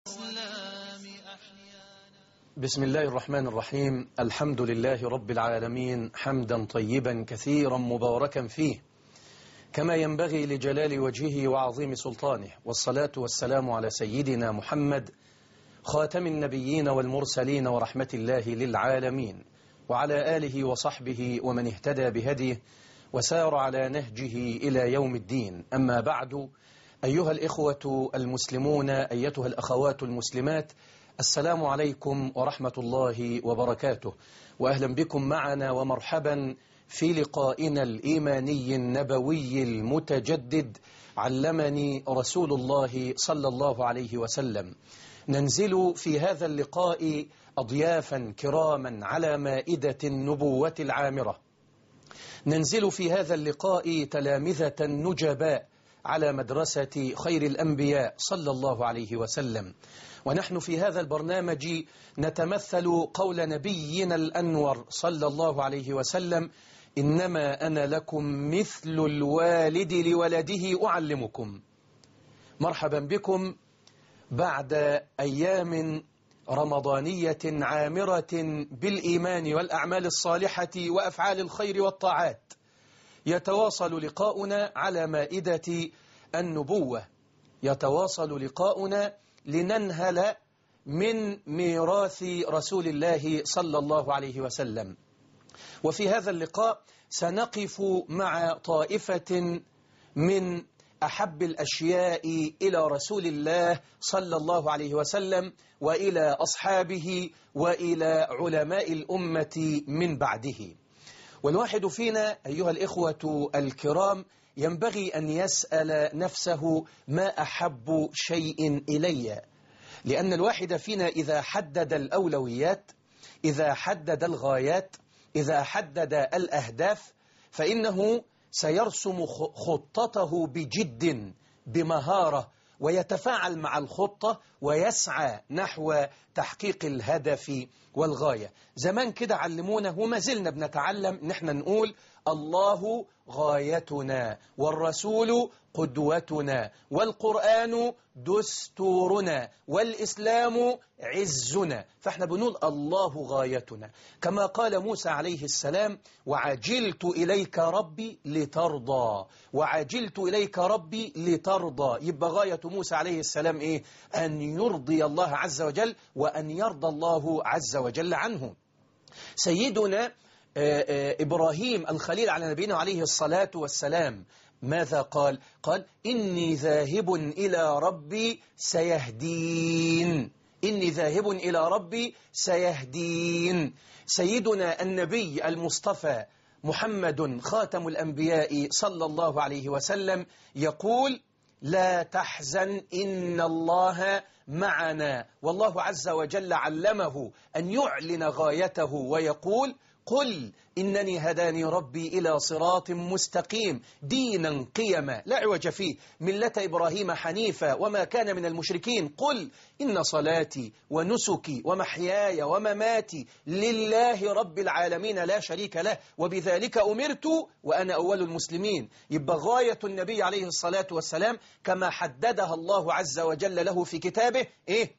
بسم الله الرحمن الرحيم الحمد لله رب العالمين حمدا طيبا كثيرا مباركا فيه كما ينبغي لجلال وجهه وعظيم سلطانه والصلاة والسلام على سيدنا محمد خاتم النبيين والمرسلين ورحمة الله للعالمين وعلى آله وصحبه ومن اهتدى بهديه وسار على نهجه إلى يوم الدين أما بعد أيها الإخوة المسلمون أيتها الأخوات المسلمات السلام عليكم ورحمة الله وبركاته وأهلا بكم معنا ومرحبا في لقائنا الإيماني النبوي المتجدد علمني رسول الله صلى الله عليه وسلم ننزل في هذا اللقاء أضيافا كراما على مائدة النبوة العامرة ننزل في هذا اللقاء تلامذة نجباء على مدرسة خير الأنبياء صلى الله عليه وسلم ونحن في هذا البرنامج نتمثل قول نبينا الأنور صلى الله عليه وسلم إنما أنا لكم مثل الوالد لولده أعلمكم مرحبا بكم بعد أيام رمضانية عامرة بالإيمان والأعمال الصالحة وأفعال الخير والطاعات يتواصل لقاؤنا على مائدة النبوة يتواصل لقاؤنا لننهل من ميراث رسول الله صلى الله عليه وسلم وفي هذا اللقاء سنقف مع طائفة من أحب الأشياء إلى رسول الله صلى الله عليه وسلم وإلى أصحابه وإلى علماء الأمة من بعده والواحد فينا أيها الإخوة الكرام ينبغي أن يسأل نفسه ما أحب شيء إلي لأن الواحد فينا إذا حدد الأولويات إذا حدد الغايات إذا حدد الأهداف فإنه سيرسم خطته بجد بمهارة ويتفاعل مع الخطة ويسعى نحو تحقيق الهدف والغاية زمان كده علمونا وما زلنا بنتعلم نحن نقول الله غايتنا والرسول قدوتنا والقرآن دستورنا والإسلام عزنا فاحنا بنقول الله غايتنا كما قال موسى عليه السلام وعجلت إليك ربي لترضى وعجلت إليك ربي لترضى يبقى غاية موسى عليه السلام إيه أن يرضي الله عز وجل وأن يرضى الله عز وجل عنه سيدنا إبراهيم الخليل على نبينا عليه الصلاة والسلام ماذا قال؟ قال إني ذاهب إلى ربي سيهدين إني ذاهب إلى ربي سيهدين سيدنا النبي المصطفى محمد خاتم الأنبياء صلى الله عليه وسلم يقول لا تحزن إن الله معنا والله عز وجل علمه أن يعلن غايته ويقول قل إنني هداني ربي إلى صراط مستقيم دينا قيما لا عوج فيه ملة إبراهيم حنيفا وما كان من المشركين قل إن صلاتي ونسكي ومحياي ومماتي لله رب العالمين لا شريك له وبذلك أمرت وأنا أول المسلمين يبقى غاية النبي عليه الصلاة والسلام كما حددها الله عز وجل له في كتابه إيه؟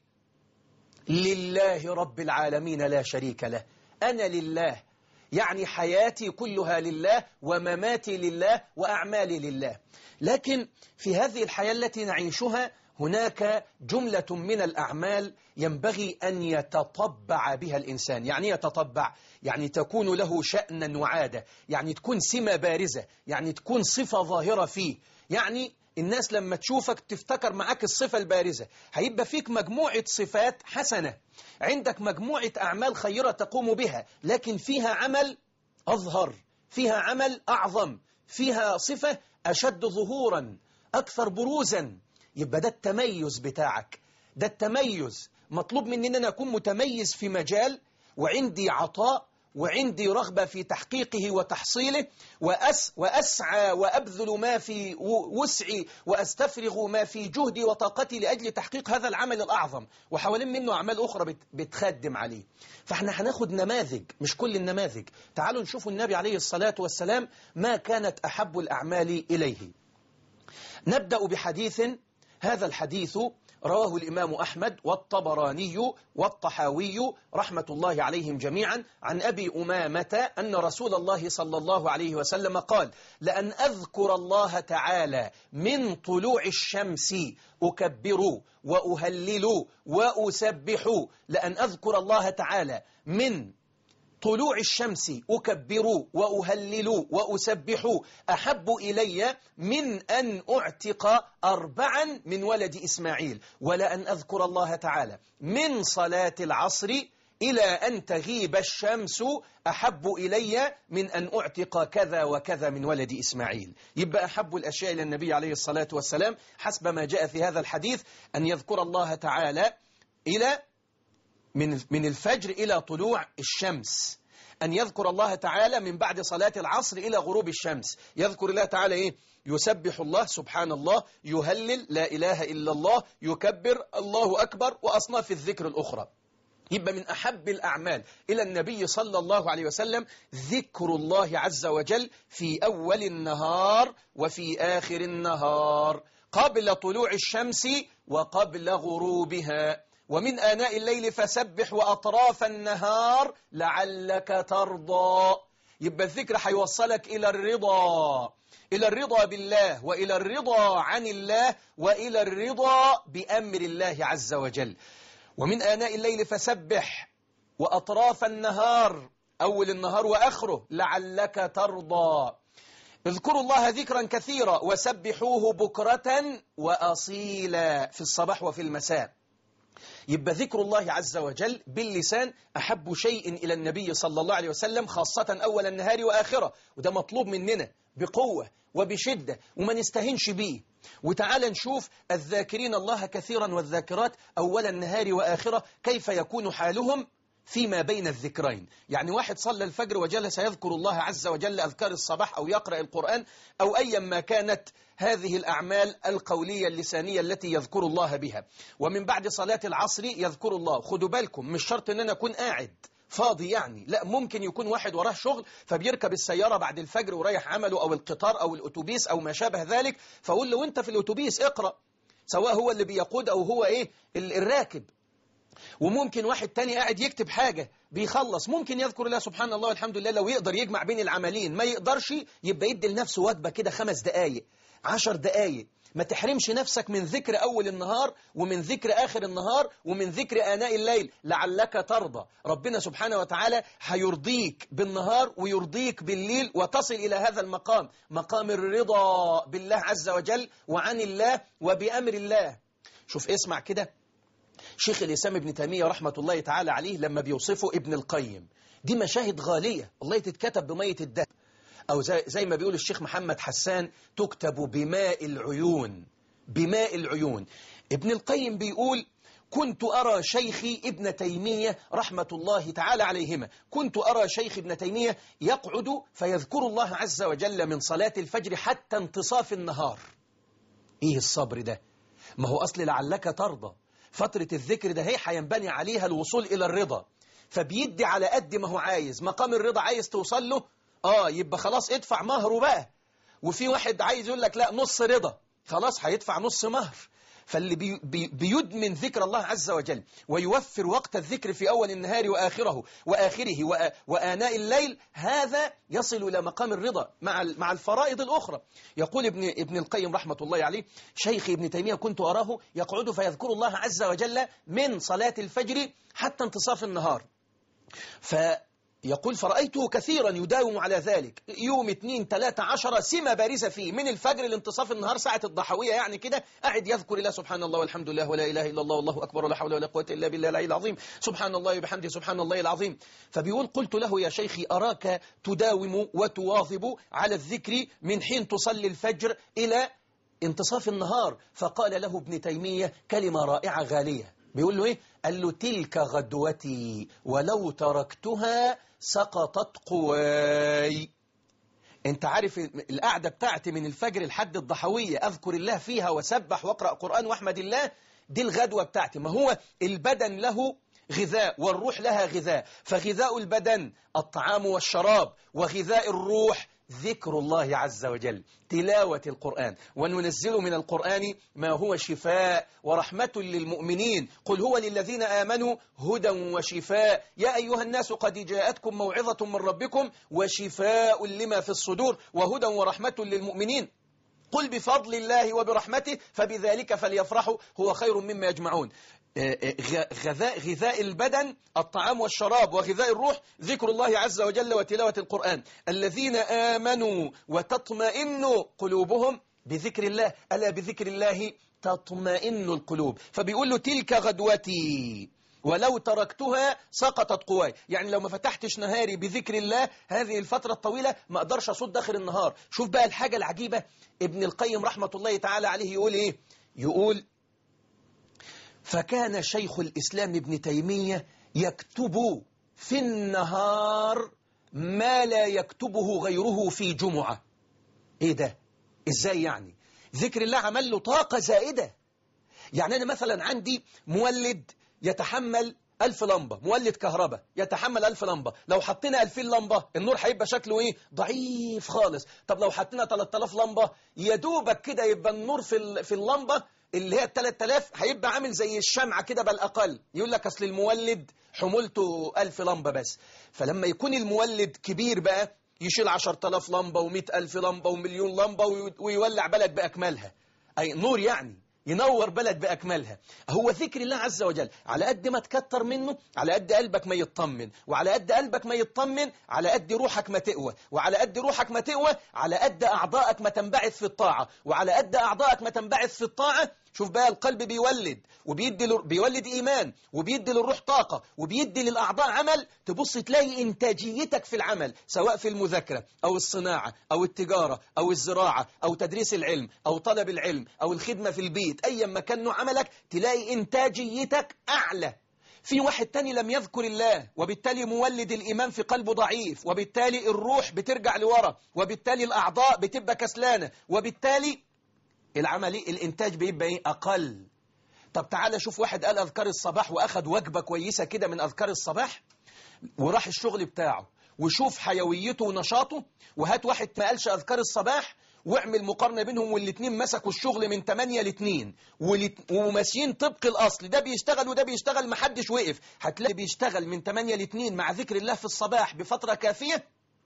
لله رب العالمين لا شريك له أنا لله يعني حياتي كلها لله ومماتي لله وأعمالي لله لكن في هذه الحياة التي نعيشها هناك جملة من الأعمال ينبغي أن يتطبع بها الإنسان يعني يتطبع يعني تكون له شأنا وعادة يعني تكون سمة بارزة يعني تكون صفة ظاهرة فيه يعني الناس لما تشوفك تفتكر معاك الصفة البارزة هيبقى فيك مجموعة صفات حسنة عندك مجموعة أعمال خيرة تقوم بها لكن فيها عمل أظهر فيها عمل أعظم فيها صفة أشد ظهورا أكثر بروزا يبقى ده التميز بتاعك ده التميز مطلوب مني أن أنا أكون متميز في مجال وعندي عطاء وعندي رغبة في تحقيقه وتحصيله وأس وأسعى وأبذل ما في وسعي وأستفرغ ما في جهدي وطاقتي لأجل تحقيق هذا العمل الأعظم وحوالين منه أعمال أخرى بتخدم عليه فاحنا هناخد نماذج مش كل النماذج تعالوا نشوف النبي عليه الصلاة والسلام ما كانت أحب الأعمال إليه نبدأ بحديث هذا الحديث رواه الإمام أحمد والطبراني والطحاوي رحمة الله عليهم جميعا عن أبي أمامة أن رسول الله صلى الله عليه وسلم قال لأن أذكر الله تعالى من طلوع الشمس أكبر وأهلل وأسبح لأن أذكر الله تعالى من طلوع الشمس أكبر وأهلل وأسبح أحب إلي من أن أعتق أربعا من ولد إسماعيل ولأن أذكر الله تعالى من صلاة العصر إلى أن تغيب الشمس أحب إلي من أن أعتق كذا وكذا من ولد إسماعيل يبقى أحب الأشياء إلى النبي عليه الصلاة والسلام حسب ما جاء في هذا الحديث أن يذكر الله تعالى إلى من من الفجر إلى طلوع الشمس أن يذكر الله تعالى من بعد صلاة العصر إلى غروب الشمس يذكر الله تعالى إيه؟ يسبح الله سبحان الله يهلل لا إله إلا الله يكبر الله أكبر وأصناف الذكر الأخرى يبقى من أحب الأعمال إلى النبي صلى الله عليه وسلم ذكر الله عز وجل في أول النهار وفي آخر النهار قبل طلوع الشمس وقبل غروبها ومن آناء الليل فسبح وأطراف النهار لعلك ترضى يبقى الذكر هيوصلك إلى الرضا إلى الرضا بالله وإلى الرضا عن الله وإلى الرضا بأمر الله عز وجل ومن آناء الليل فسبح وأطراف النهار أول النهار وآخره لعلك ترضى اذكروا الله ذكرا كثيرا وسبحوه بكرة وأصيلا في الصباح وفي المساء يبقى ذكر الله عز وجل باللسان أحب شيء إلى النبي صلى الله عليه وسلم خاصة أول النهار وآخرة وده مطلوب مننا بقوة وبشدة وما نستهنش بيه وتعال نشوف الذاكرين الله كثيرا والذاكرات أول النهار وآخرة كيف يكون حالهم فيما بين الذكرين يعني واحد صلى الفجر وجلس يذكر الله عز وجل أذكار الصباح أو يقرأ القرآن أو أيا ما كانت هذه الأعمال القولية اللسانية التي يذكر الله بها ومن بعد صلاة العصر يذكر الله خدوا بالكم مش شرط أن أنا أكون قاعد فاضي يعني لا ممكن يكون واحد وراه شغل فبيركب السيارة بعد الفجر ورايح عمله أو القطار أو الأتوبيس أو ما شابه ذلك فأقول له وانت في الأتوبيس اقرأ سواء هو اللي بيقود أو هو إيه الراكب وممكن واحد تاني قاعد يكتب حاجة بيخلص ممكن يذكر الله سبحان الله والحمد لله لو يقدر يجمع بين العملين ما يقدرش يبقى يدي لنفسه وجبة كده خمس دقايق عشر دقايق ما تحرمش نفسك من ذكر أول النهار ومن ذكر آخر النهار ومن ذكر آناء الليل لعلك ترضى ربنا سبحانه وتعالى هيرضيك بالنهار ويرضيك بالليل وتصل إلى هذا المقام مقام الرضا بالله عز وجل وعن الله وبأمر الله شوف اسمع كده شيخ الإسلام ابن تيمية رحمة الله تعالى عليه لما بيوصفه ابن القيم دي مشاهد غالية الله تتكتب بمية الدهب أو زي, زي ما بيقول الشيخ محمد حسان تكتب بماء العيون بماء العيون ابن القيم بيقول كنت أرى شيخي ابن تيمية رحمة الله تعالى عليهما كنت أرى شيخ ابن تيمية يقعد فيذكر الله عز وجل من صلاة الفجر حتى انتصاف النهار إيه الصبر ده ما هو أصل لعلك ترضى فترة الذكر ده هي هينبني عليها الوصول إلى الرضا فبيدي على قد ما هو عايز مقام الرضا عايز توصل له آه يبقى خلاص ادفع مهره بقى وفي واحد عايز يقول لك لا نص رضا خلاص هيدفع نص مهر فاللي بي بي بيدمن ذكر الله عز وجل ويوفر وقت الذكر في أول النهار وآخره وآخره وآناء الليل هذا يصل إلى مقام الرضا مع مع الفرائض الأخرى يقول ابن ابن القيم رحمة الله عليه شيخ ابن تيمية كنت أراه يقعد فيذكر الله عز وجل من صلاة الفجر حتى انتصاف النهار ف يقول فرأيته كثيرا يداوم على ذلك يوم اثنين ثلاثة عشرة سمة بارزة فيه من الفجر لانتصاف النهار ساعة الضحوية يعني كده قاعد يذكر الله سبحان الله والحمد لله ولا إله إلا الله والله أكبر ولا حول ولا قوة إلا بالله العلي العظيم سبحان الله وبحمده سبحان الله العظيم فبيقول قلت له يا شيخي أراك تداوم وتواظب على الذكر من حين تصلي الفجر إلى انتصاف النهار فقال له ابن تيمية كلمة رائعة غالية بيقول له إيه؟ قال له تلك غدوتي ولو تركتها سقطت قواي انت عارف القعدة بتاعتي من الفجر لحد الضحوية أذكر الله فيها وسبح واقرأ قرآن واحمد الله دي الغدوة بتاعتي ما هو البدن له غذاء والروح لها غذاء فغذاء البدن الطعام والشراب وغذاء الروح ذكر الله عز وجل تلاوة القرآن وننزل من القرآن ما هو شفاء ورحمة للمؤمنين قل هو للذين آمنوا هدى وشفاء يا أيها الناس قد جاءتكم موعظة من ربكم وشفاء لما في الصدور وهدى ورحمة للمؤمنين قل بفضل الله وبرحمته فبذلك فليفرحوا هو خير مما يجمعون غذاء, غذاء البدن الطعام والشراب وغذاء الروح ذكر الله عز وجل وتلاوة القرآن الذين آمنوا وتطمئن قلوبهم بذكر الله ألا بذكر الله تطمئن القلوب فبيقول له تلك غدوتي ولو تركتها سقطت قواي يعني لو ما فتحتش نهاري بذكر الله هذه الفترة الطويلة ما أقدرش أصد آخر النهار شوف بقى الحاجة العجيبة ابن القيم رحمة الله تعالى عليه يقول إيه يقول فكان شيخ الإسلام ابن تيمية يكتب في النهار ما لا يكتبه غيره في جمعة إيه ده؟ إزاي يعني؟ ذكر الله عمل له طاقة زائدة يعني أنا مثلا عندي مولد يتحمل ألف لمبة مولد كهرباء يتحمل ألف لمبة لو حطينا ألفين لمبة النور هيبقى شكله إيه ضعيف خالص طب لو حطينا 3000 لمبة يدوبك كده يبقى النور في في اللمبة اللي هي ال 3000 هيبقى عامل زي الشمعة كده بل أقل يقول لك أصل المولد حمولته 1000 لمبة بس فلما يكون المولد كبير بقى يشيل 10000 لمبة و100000 لمبة ومليون لمبة ويولع بلد بأكملها أي نور يعني ينور بلد بأكملها هو ذكر الله عز وجل على قد ما تكتر منه على قد قلبك ما يطمن وعلى قد قلبك ما يطمن على قد روحك ما تقوى وعلى قد روحك ما تقوى على قد أعضائك ما تنبعث في الطاعة وعلى قد أعضائك ما تنبعث في الطاعة شوف بقى القلب بيولد وبيدي ل... بيولد إيمان وبيدي للروح طاقة وبيدي للأعضاء عمل تبص تلاقي إنتاجيتك في العمل سواء في المذاكرة أو الصناعة أو التجارة أو الزراعة أو تدريس العلم أو طلب العلم أو الخدمة في البيت أيا ما كان نوع عملك تلاقي إنتاجيتك أعلى في واحد تاني لم يذكر الله وبالتالي مولد الإيمان في قلبه ضعيف وبالتالي الروح بترجع لورا وبالتالي الأعضاء بتبقى كسلانة وبالتالي العملي الإنتاج بيبقى إيه أقل طب تعالى شوف واحد قال أذكار الصباح وأخد وجبة كويسة كده من أذكار الصباح وراح الشغل بتاعه وشوف حيويته ونشاطه وهات واحد ما قالش أذكار الصباح واعمل مقارنة بينهم والاثنين مسكوا الشغل من 8 ل 2 وماشيين طبق الأصل ده بيشتغل وده بيشتغل محدش وقف هتلاقي بيشتغل من 8 ل 2 مع ذكر الله في الصباح بفترة كافية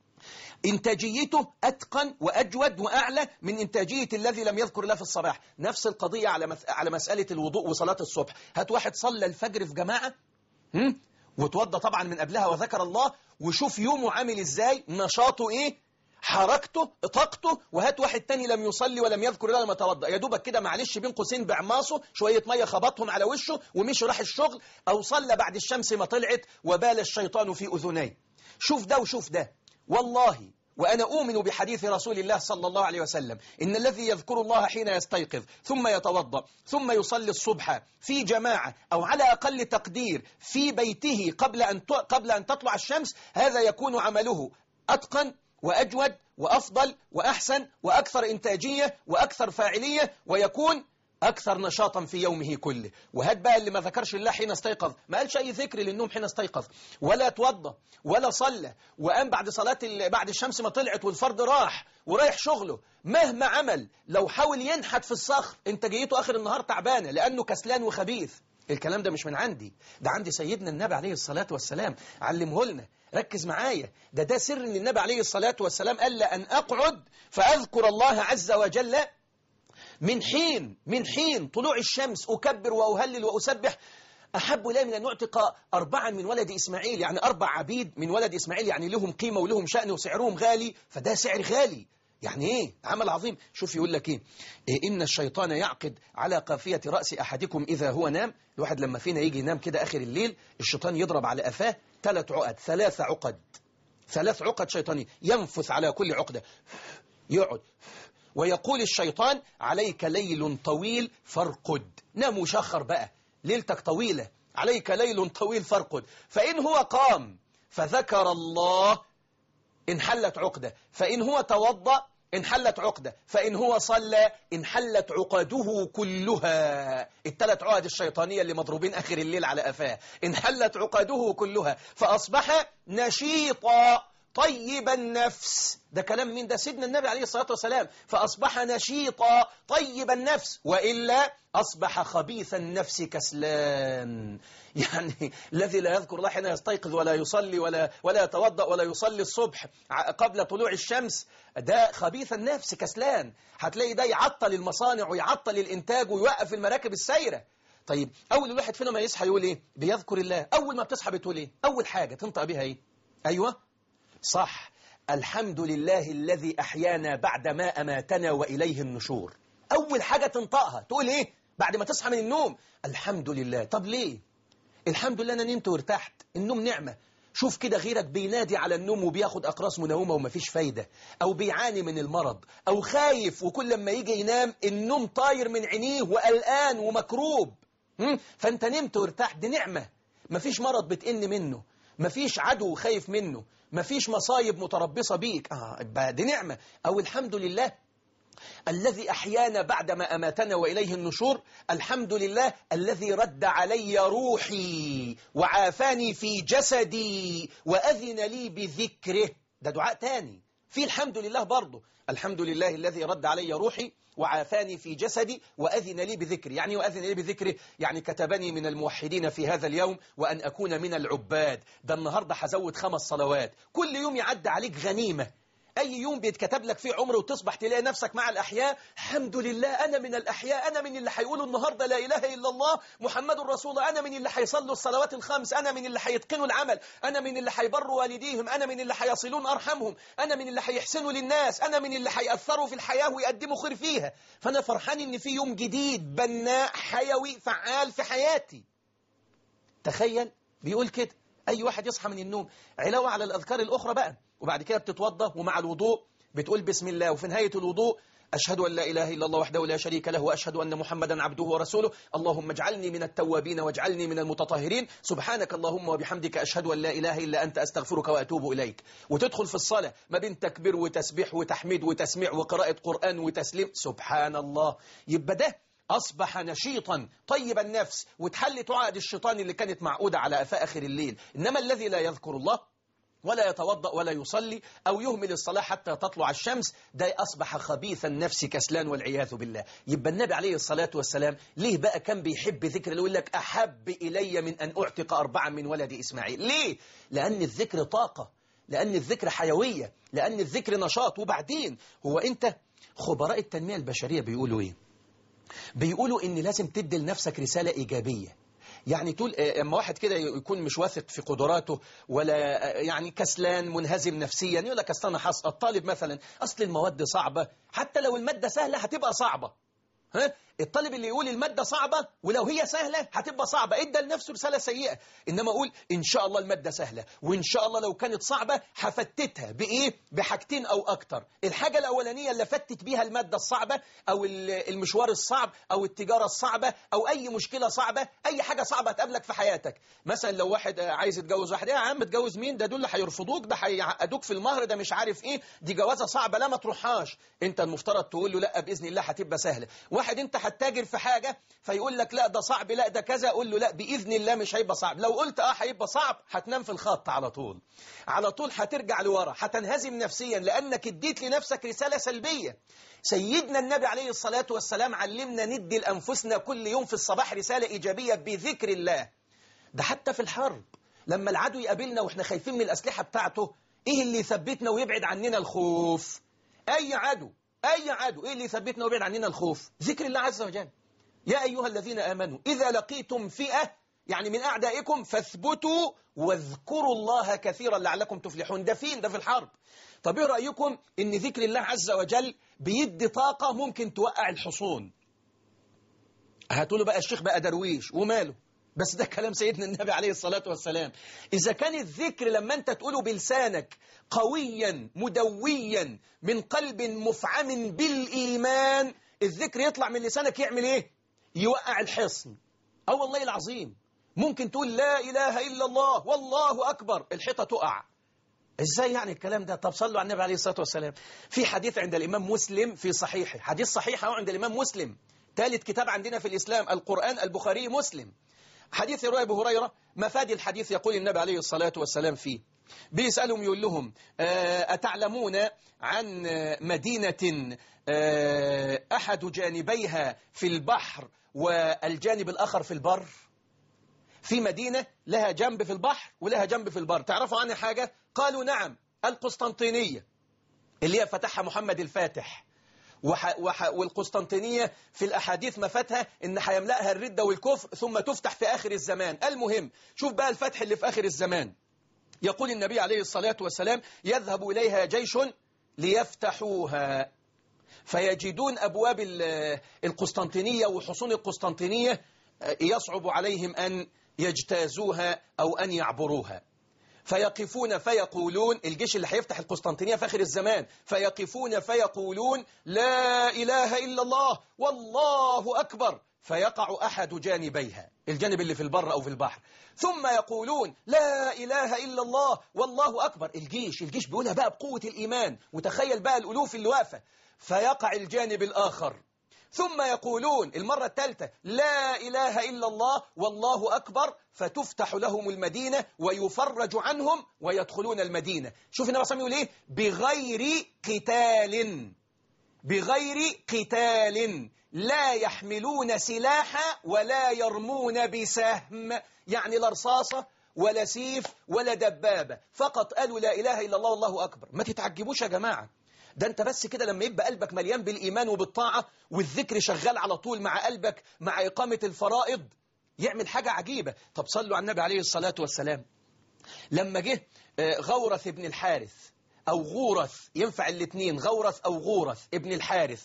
إنتاجيته أتقن وأجود وأعلى من إنتاجية الذي لم يذكر الله في الصباح نفس القضية على على مسألة الوضوء وصلاة الصبح هات واحد صلى الفجر في جماعة هم؟ وتوضى طبعا من قبلها وذكر الله وشوف يومه عامل إزاي نشاطه إيه حركته طاقته وهات واحد تاني لم يصلي ولم يذكر الله لما توضأ يا دوبك كده معلش بين قوسين بعماصه شوية مية خبطهم على وشه ومشي راح الشغل أو صلى بعد الشمس ما طلعت وبال الشيطان في أذنيه شوف ده وشوف ده والله وأنا أؤمن بحديث رسول الله صلى الله عليه وسلم إن الذي يذكر الله حين يستيقظ ثم يتوضأ ثم يصلي الصبح في جماعة أو على أقل تقدير في بيته قبل أن قبل أن تطلع الشمس هذا يكون عمله أتقن وأجود وأفضل وأحسن وأكثر إنتاجية وأكثر فاعلية ويكون أكثر نشاطا في يومه كله وهات بقى اللي ما ذكرش الله حين استيقظ ما قالش أي ذكر للنوم حين استيقظ ولا توضى ولا صلى وقام بعد صلاة بعد الشمس ما طلعت والفرد راح ورايح شغله مهما عمل لو حاول ينحت في الصخر انتاجيته آخر النهار تعبانة لأنه كسلان وخبيث الكلام ده مش من عندي ده عندي سيدنا النبي عليه الصلاة والسلام علمه لنا ركز معايا ده ده سر ان النبي عليه الصلاة والسلام قال أن أقعد فأذكر الله عز وجل من حين من حين طلوع الشمس أكبر وأهلل وأسبح أحب إلي من أن نعتق أربعا من ولد إسماعيل يعني أربع عبيد من ولد إسماعيل يعني لهم قيمة ولهم شأن وسعرهم غالي فده سعر غالي يعني إيه عمل عظيم شوف يقول لك إيه, إيه إن الشيطان يعقد على قافية رأس أحدكم إذا هو نام الواحد لما فينا يجي ينام كده آخر الليل الشيطان يضرب على أفاه ثلاث عقد ثلاث عقد ثلاث عقد شيطانية ينفث على كل عقدة يقعد ويقول الشيطان عليك ليل طويل فارقد نام وشخر بقى ليلتك طويلة عليك ليل طويل فارقد فإن هو قام فذكر الله انحلت عقدة فإن هو توضأ انحلت عقدة فإن هو صلى انحلت عقده كلها الثلاث عقد الشيطانية اللي مضروبين آخر الليل على أفاه انحلت عقده كلها فأصبح نشيطا طيب النفس ده كلام مين ده سيدنا النبي عليه الصلاة والسلام فأصبح نشيطا طيب النفس وإلا أصبح خبيث النفس كسلان يعني الذي لا يذكر الله حين يستيقظ ولا يصلي ولا ولا يتوضأ ولا يصلي الصبح قبل طلوع الشمس ده خبيث النفس كسلان هتلاقي ده يعطل المصانع ويعطل الإنتاج ويوقف المراكب السايرة طيب أول الواحد فينا ما يصحى يقول إيه بيذكر الله أول ما بتصحى بتقول إيه أول حاجة تنطق بها إيه أيوة صح الحمد لله الذي أحيانا بعد ما أماتنا وإليه النشور أول حاجة تنطقها تقول إيه بعد ما تصحى من النوم الحمد لله طب ليه الحمد لله أنا نمت وارتحت النوم نعمة شوف كده غيرك بينادي على النوم وبياخد أقراص منومة ومفيش فايدة أو بيعاني من المرض أو خايف وكل لما يجي ينام النوم طاير من عينيه وقلقان ومكروب فأنت نمت وارتحت دي نعمة مفيش مرض بتئن منه مفيش عدو خايف منه مفيش مصايب متربصة بيك آه دي نعمة أو الحمد لله الذي أحيانا بعدما أماتنا وإليه النشور الحمد لله الذي رد علي روحي وعافاني في جسدي وأذن لي بذكره ده دعاء تاني في الحمد لله برضه الحمد لله الذي رد علي روحي وعافاني في جسدي وأذن لي بذكري يعني وأذن لي بذكره يعني كتبني من الموحدين في هذا اليوم وأن أكون من العباد ده النهاردة هزود خمس صلوات كل يوم يعد عليك غنيمة أي يوم بيتكتب لك فيه عمر وتصبح تلاقي نفسك مع الأحياء الحمد لله أنا من الأحياء أنا من اللي هيقولوا النهاردة لا إله إلا الله محمد رسول الله أنا من اللي هيصلوا الصلوات الخمس أنا من اللي هيتقنوا العمل أنا من اللي هيبروا والديهم أنا من اللي هيصلون أرحمهم أنا من اللي هيحسنوا للناس أنا من اللي هيأثروا في الحياة ويقدموا خير فيها فأنا فرحان إن في يوم جديد بناء حيوي فعال في حياتي تخيل بيقول كده أي واحد يصحى من النوم علاوة على الأذكار الأخرى بقى وبعد كده بتتوضى ومع الوضوء بتقول بسم الله وفي نهاية الوضوء أشهد أن لا إله إلا الله وحده لا شريك له وأشهد أن محمدا عبده ورسوله اللهم اجعلني من التوابين واجعلني من المتطهرين سبحانك اللهم وبحمدك أشهد أن لا إله إلا أنت أستغفرك وأتوب إليك وتدخل في الصلاة ما بين تكبير وتسبيح وتحميد وتسميع وقراءة قرآن وتسليم سبحان الله يبقى ده أصبح نشيطا طيب النفس وتحل عقد الشيطان اللي كانت معقودة على أفاء آخر الليل إنما الذي لا يذكر الله ولا يتوضأ ولا يصلي أو يهمل الصلاة حتى تطلع الشمس ده أصبح خبيث النفس كسلان والعياذ بالله يبقى النبي عليه الصلاة والسلام ليه بقى كان بيحب ذكر يقول لك أحب إلي من أن أعتق أربعا من ولد إسماعيل ليه؟ لأن الذكر طاقة لأن الذكر حيوية لأن الذكر نشاط وبعدين هو أنت خبراء التنمية البشرية بيقولوا إيه؟ بيقولوا إن لازم تدي لنفسك رسالة إيجابية يعني تقول اما واحد كده يكون مش واثق في قدراته ولا يعني كسلان منهزم نفسيا يقول لك اصل انا الطالب مثلا اصل المواد صعبه حتى لو الماده سهله هتبقى صعبه ها الطالب اللي يقول المادة صعبة ولو هي سهلة هتبقى صعبة ادى لنفسه رسالة سيئة إنما أقول إن شاء الله المادة سهلة وإن شاء الله لو كانت صعبة هفتتها بإيه؟ بحاجتين أو أكتر الحاجة الأولانية اللي فتت بيها المادة الصعبة أو المشوار الصعب أو التجارة الصعبة أو أي مشكلة صعبة أي حاجة صعبة هتقابلك في حياتك مثلا لو واحد عايز يتجوز واحد يا عم تجوز مين ده دول اللي هيرفضوك ده هيعقدوك في المهر ده مش عارف إيه دي جوازة صعبة لا ما تروحهاش أنت المفترض تقول له لا بإذن الله هتبقى سهلة واحد أنت هتتاجر في حاجة فيقول لك لا ده صعب لا ده كذا قول له لا بإذن الله مش هيبقى صعب لو قلت اه هيبقى صعب هتنام في الخط على طول على طول هترجع لورا هتنهزم نفسيا لأنك اديت لنفسك رسالة سلبية سيدنا النبي عليه الصلاة والسلام علمنا ندي لأنفسنا كل يوم في الصباح رسالة إيجابية بذكر الله ده حتى في الحرب لما العدو يقابلنا واحنا خايفين من الأسلحة بتاعته ايه اللي يثبتنا ويبعد عننا الخوف اي عدو اي عدو ايه اللي يثبتنا ويبعد عننا الخوف ذكر الله عز وجل يا أيها الذين آمنوا إذا لقيتم فئة يعني من أعدائكم فاثبتوا واذكروا الله كثيرا لعلكم تفلحون ده فين ده في الحرب طب ايه رأيكم ان ذكر الله عز وجل بيدي طاقة ممكن توقع الحصون هتقولوا بقى الشيخ بقى درويش وماله بس ده كلام سيدنا النبي عليه الصلاة والسلام إذا كان الذكر لما أنت تقوله بلسانك قويا مدويا من قلب مفعم بالإيمان الذكر يطلع من لسانك يعمل إيه يوقع الحصن أو والله العظيم ممكن تقول لا إله إلا الله والله أكبر الحيطة تقع إزاي يعني الكلام ده طب صلوا على النبي عليه الصلاة والسلام في حديث عند الإمام مسلم في صحيحه حديث صحيح عند الإمام مسلم ثالث كتاب عندنا في الإسلام القرآن البخاري مسلم حديث رواية أبو هريرة مفاد الحديث يقول النبي عليه الصلاة والسلام فيه بيسألهم يقول لهم آه، أتعلمون عن مدينة آه، أحد جانبيها في البحر والجانب الآخر في البر في مدينة لها جنب في البحر ولها جنب في البر تعرفوا عنها حاجة قالوا نعم القسطنطينية اللي هي فتحها محمد الفاتح وح وح والقسطنطينية في الأحاديث مفاتها إن هيملأها الردة والكفر ثم تفتح في آخر الزمان المهم شوف بقى الفتح اللي في آخر الزمان يقول النبي عليه الصلاة والسلام يذهب إليها جيش ليفتحوها فيجدون أبواب القسطنطينية وحصون القسطنطينية يصعب عليهم أن يجتازوها أو أن يعبروها فيقفون فيقولون الجيش اللي هيفتح القسطنطينية في آخر الزمان فيقفون فيقولون لا إله إلا الله والله أكبر فيقع أحد جانبيها الجانب اللي في البر أو في البحر ثم يقولون لا إله إلا الله والله أكبر الجيش الجيش بيقولها بقى بقوة الإيمان وتخيل بقى الألوف اللي واقفة فيقع الجانب الآخر ثم يقولون المرة الثالثة لا إله إلا الله والله أكبر فتفتح لهم المدينة ويفرج عنهم ويدخلون المدينة شوف النبي صلى الله عليه وسلم يقول إيه بغير قتال بغير قتال لا يحملون سلاحا ولا يرمون بسهم يعني لا رصاصة ولا سيف ولا دبابة فقط قالوا لا إله إلا الله والله أكبر ما تتعجبوش يا جماعة ده انت بس كده لما يبقى قلبك مليان بالإيمان وبالطاعة والذكر شغال على طول مع قلبك مع إقامة الفرائض يعمل حاجة عجيبة طب صلوا على النبي عليه الصلاة والسلام لما جه غورث ابن الحارث أو غورث ينفع الاثنين غورث أو غورث ابن الحارث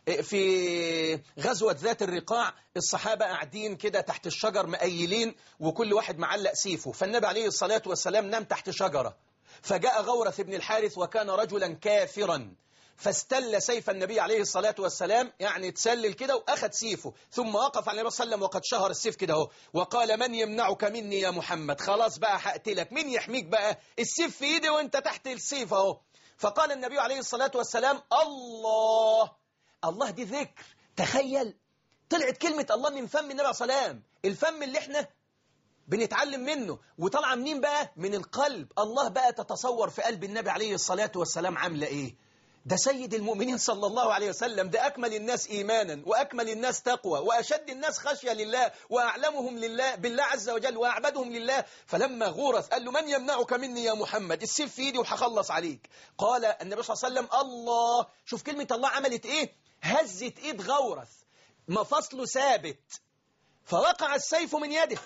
في غزوة ذات الرقاع الصحابة قاعدين كده تحت الشجر مأيلين وكل واحد معلق سيفه فالنبي عليه الصلاة والسلام نام تحت شجرة فجاء غورث ابن الحارث وكان رجلا كافرا فاستل سيف النبي عليه الصلاة والسلام يعني تسلل كده وأخذ سيفه ثم وقف على النبي صلى الله عليه وسلم وقد شهر السيف كده اهو وقال من يمنعك مني يا محمد خلاص بقى هقتلك مين يحميك بقى السيف في ايدي وانت تحت السيف اهو فقال النبي عليه الصلاة والسلام الله الله دي ذكر تخيل طلعت كلمة الله من فم النبي عليه الصلاة والسلام الفم اللي احنا بنتعلم منه وطالعه منين بقى من القلب الله بقى تتصور في قلب النبي عليه الصلاة والسلام عاملة ايه ده سيد المؤمنين صلى الله عليه وسلم ده أكمل الناس إيمانا وأكمل الناس تقوى وأشد الناس خشية لله وأعلمهم لله بالله عز وجل وأعبدهم لله فلما غورث قال له من يمنعك مني يا محمد السيف في إيدي وهخلص عليك قال النبي صلى الله عليه وسلم الله شوف كلمة الله عملت إيه هزت إيد غورث مفصله ثابت فوقع السيف من يده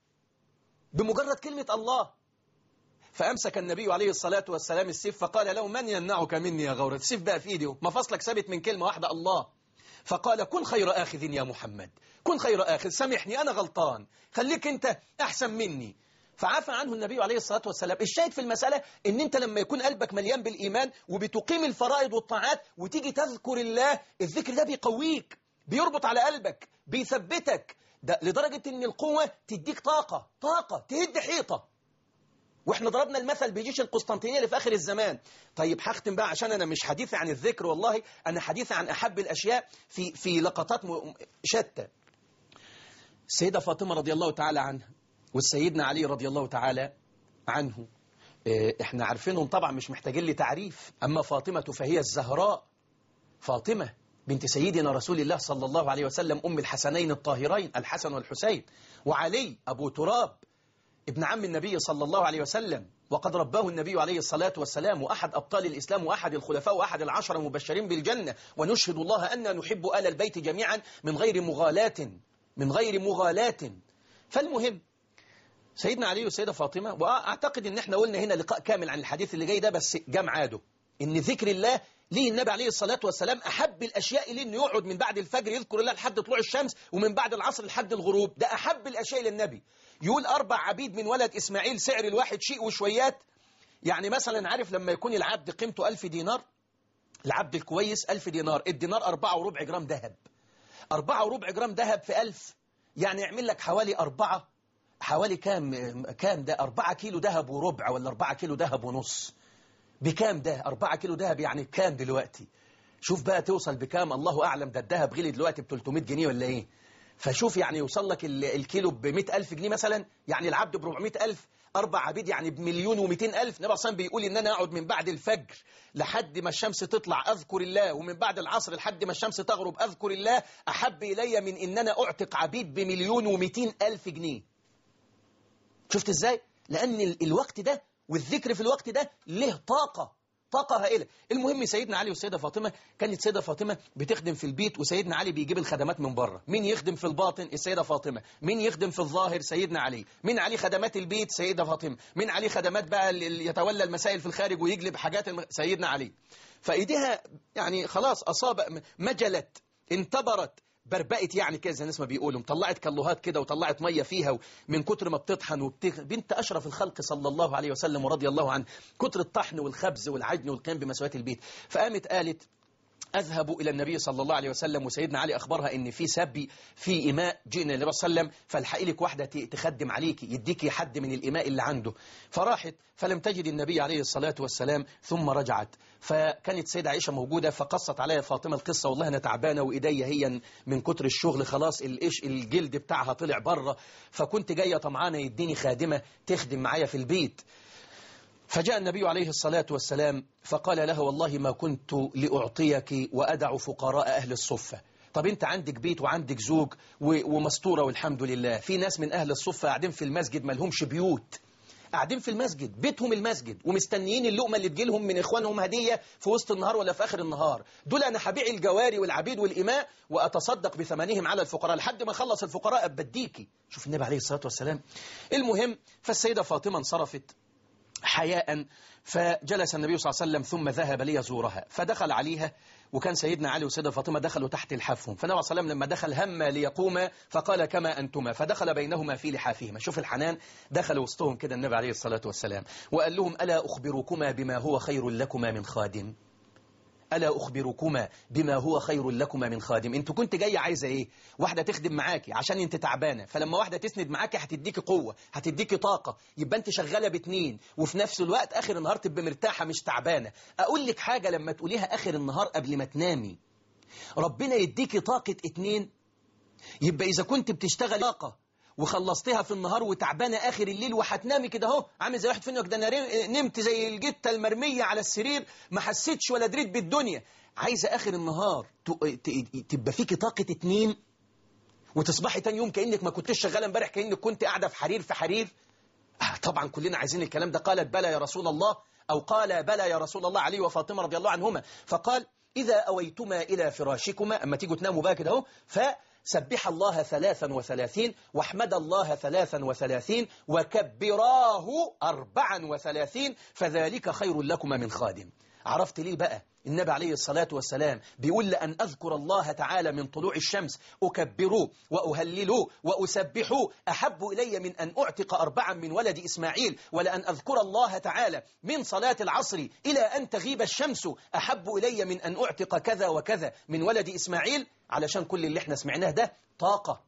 بمجرد كلمة الله فأمسك النبي عليه الصلاة والسلام السيف فقال له من يمنعك مني يا غورة السيف بقى في إيدي مفصلك ثابت من كلمة واحدة الله فقال كن خير آخذ يا محمد كن خير آخذ سامحني أنا غلطان خليك أنت أحسن مني فعفى عنه النبي عليه الصلاة والسلام الشاهد في المسألة ان انت لما يكون قلبك مليان بالإيمان وبتقيم الفرائض والطاعات وتيجي تذكر الله الذكر ده بيقويك بيربط على قلبك بيثبتك ده لدرجة ان القوة تديك طاقة طاقة تهد حيطة واحنا ضربنا المثل بجيش القسطنطينية اللي في آخر الزمان طيب هختم بقى عشان أنا مش حديث عن الذكر والله أنا حديث عن أحب الأشياء في, في لقطات شتى السيدة فاطمة رضي الله تعالى عنها والسيدنا علي رضي الله تعالى عنه احنا عارفينهم طبعا مش محتاجين لي تعريف أما فاطمة فهي الزهراء فاطمة بنت سيدنا رسول الله صلى الله عليه وسلم أم الحسنين الطاهرين الحسن والحسين وعلي أبو تراب ابن عم النبي صلى الله عليه وسلم وقد رباه النبي عليه الصلاة والسلام وأحد أبطال الإسلام وأحد الخلفاء وأحد العشر المبشرين بالجنة ونشهد الله أن نحب آل البيت جميعا من غير مغالاة من غير مغالاة فالمهم سيدنا علي والسيدة فاطمة وأعتقد أن احنا قلنا هنا لقاء كامل عن الحديث اللي جاي ده بس جام عاده إن ذكر الله ليه النبي عليه الصلاة والسلام أحب الأشياء إليه أنه يقعد من بعد الفجر يذكر الله لحد طلوع الشمس ومن بعد العصر لحد الغروب ده أحب الأشياء للنبي يقول أربع عبيد من ولد إسماعيل سعر الواحد شيء وشويات يعني مثلا عارف لما يكون العبد قيمته ألف دينار العبد الكويس ألف دينار الدينار أربعة وربع جرام ذهب أربعة وربع جرام ذهب في ألف يعني يعمل لك حوالي أربعة حوالي كام كام ده أربعة كيلو ذهب وربع ولا أربعة كيلو ذهب ونص بكام ده أربعة كيلو ذهب يعني كام دلوقتي شوف بقى توصل بكام الله أعلم ده الذهب غلي دلوقتي ب 300 جنيه ولا إيه فشوف يعني يوصل لك الكيلو ب 100000 جنيه مثلا يعني العبد ب 400000 أربع عبيد يعني بمليون ومئتين ألف النبي صلى بيقول إن أنا أقعد من بعد الفجر لحد ما الشمس تطلع أذكر الله ومن بعد العصر لحد ما الشمس تغرب أذكر الله أحب إلي من إن أنا أعتق عبيد بمليون ومئتين ألف جنيه شفت إزاي؟ لأن الوقت ده والذكر في الوقت ده له طاقة طاقة هائلة المهم سيدنا علي والسيدة فاطمة كانت سيدة فاطمة بتخدم في البيت وسيدنا علي بيجيب الخدمات من بره مين يخدم في الباطن السيدة فاطمة مين يخدم في الظاهر سيدنا علي مين عليه خدمات البيت سيدة فاطمة مين عليه خدمات بقى اللي يتولى المسائل في الخارج ويجلب حاجات الم... سيدنا علي فإيديها يعني خلاص أصاب مجلت انتبرت بربقت يعني كده زي الناس ما بيقولوا طلعت كلوهات كده وطلعت ميه فيها من كتر ما بتطحن وبتغ... بنت اشرف الخلق صلى الله عليه وسلم ورضي الله عنه كتر الطحن والخبز والعجن والقيام بمسويات البيت فقامت قالت أذهب إلى النبي صلى الله عليه وسلم وسيدنا علي أخبرها إن في سبي في إماء جئنا النبي صلى الله عليه وسلم فالحقي لك واحدة تخدم عليك يديكي حد من الإماء اللي عنده فراحت فلم تجد النبي عليه الصلاة والسلام ثم رجعت فكانت سيدة عائشة موجودة فقصت عليها فاطمة القصة والله أنا تعبانة وإيديا هي من كتر الشغل خلاص الإيش الجلد بتاعها طلع بره فكنت جاية طمعانة يديني خادمة تخدم معايا في البيت فجاء النبي عليه الصلاة والسلام فقال له والله ما كنت لأعطيك وأدع فقراء أهل الصفة طب انت عندك بيت وعندك زوج ومستورة والحمد لله في ناس من أهل الصفة قاعدين في المسجد ما لهمش بيوت قاعدين في المسجد بيتهم المسجد ومستنيين اللقمة اللي تجيلهم من إخوانهم هدية في وسط النهار ولا في آخر النهار دول أنا هبيع الجواري والعبيد والإماء وأتصدق بثمنهم على الفقراء لحد ما خلص الفقراء بديكي شوف النبي عليه الصلاة والسلام المهم فالسيدة فاطمة انصرفت حياء فجلس النبي صلى الله عليه وسلم ثم ذهب ليزورها فدخل عليها وكان سيدنا علي وسيدة فاطمة دخلوا تحت الحفهم فالنبي صلى الله عليه وسلم لما دخل هم ليقوما فقال كما أنتما فدخل بينهما في لحافهما شوف الحنان دخل وسطهم كده النبي عليه الصلاة والسلام وقال لهم ألا أخبركما بما هو خير لكما من خادم ألا أخبركما بما هو خير لكما من خادم أنت كنت جاية عايزة إيه واحدة تخدم معاكي عشان أنت تعبانة فلما واحدة تسند معاكي هتديكي قوة هتديكي طاقة يبقى أنت شغالة باتنين وفي نفس الوقت آخر النهار تبقى مرتاحة مش تعبانة أقول لك حاجة لما تقوليها آخر النهار قبل ما تنامي ربنا يديكي طاقة اتنين يبقى إذا كنت بتشتغل طاقة وخلصتها في النهار وتعبانه اخر الليل وهتنامي كده اهو عامل زي واحد فينا ده انا نمت زي الجته المرميه على السرير ما حسيتش ولا دريت بالدنيا عايزه اخر النهار تبقى فيكي طاقه اتنين وتصبحي تاني يوم كانك ما كنتش شغاله امبارح كانك كنت قاعده في حرير في حرير آه طبعا كلنا عايزين الكلام ده قالت بلى يا رسول الله او قال بلى يا رسول الله علي وفاطمه رضي الله عنهما فقال إذا أويتما إلى فراشكما أما تيجوا تناموا بقى كده اهو فسبح الله ثلاثا وثلاثين واحمد الله ثلاثا وثلاثين وكبراه أربعا وثلاثين فذلك خير لكما من خادم عرفت ليه بقى النبي عليه الصلاة والسلام بيقول لأن أذكر الله تعالى من طلوع الشمس أكبره وأهلله وأسبحه أحب إلي من أن أعتق أربعا من ولد إسماعيل ولأن أذكر الله تعالى من صلاة العصر إلى أن تغيب الشمس أحب إلي من أن أعتق كذا وكذا من ولد إسماعيل علشان كل اللي احنا سمعناه ده طاقة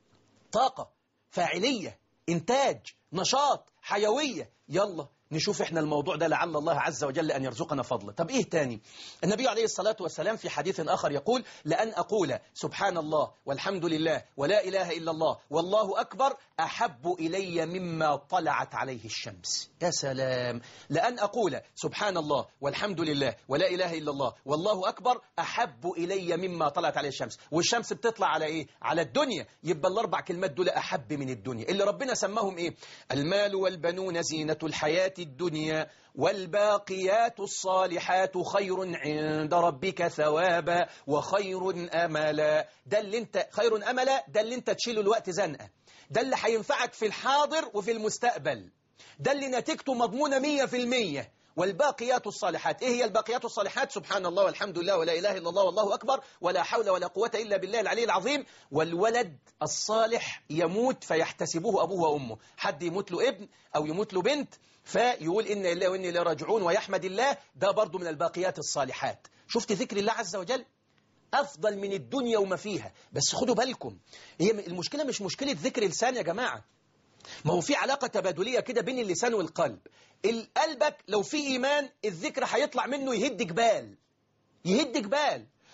طاقة فاعلية إنتاج نشاط حيوية يلا نشوف احنا الموضوع ده لعل الله عز وجل أن يرزقنا فضله طب إيه تاني النبي عليه الصلاة والسلام في حديث آخر يقول لأن أقول سبحان الله والحمد لله ولا إله إلا الله والله أكبر أحب إلي مما طلعت عليه الشمس يا سلام لأن أقول سبحان الله والحمد لله ولا إله إلا الله والله أكبر أحب إلي مما طلعت عليه الشمس والشمس بتطلع على إيه على الدنيا يبقى الأربع كلمات دول أحب من الدنيا اللي ربنا سماهم إيه المال والبنون زينة الحياة الدنيا والباقيات الصالحات خير عند ربك ثوابا وخير أملا ده اللي انت خير أملا ده اللي انت تشيله الوقت زنقة ده اللي هينفعك في الحاضر وفي المستقبل ده اللي نتيجته مضمونة مية في المية والباقيات الصالحات إيه هي الباقيات الصالحات سبحان الله والحمد لله ولا إله إلا الله والله أكبر ولا حول ولا قوة إلا بالله العلي العظيم والولد الصالح يموت فيحتسبه أبوه وأمه حد يموت له ابن أو يموت له بنت فيقول إن الله وإني لراجعون ويحمد الله ده برضو من الباقيات الصالحات شفت ذكر الله عز وجل أفضل من الدنيا وما فيها بس خدوا بالكم هي المشكلة مش مشكلة ذكر لسان يا جماعة ما هو في علاقة تبادلية كده بين اللسان والقلب قلبك لو في إيمان الذكر هيطلع منه يهد جبال يهد جبال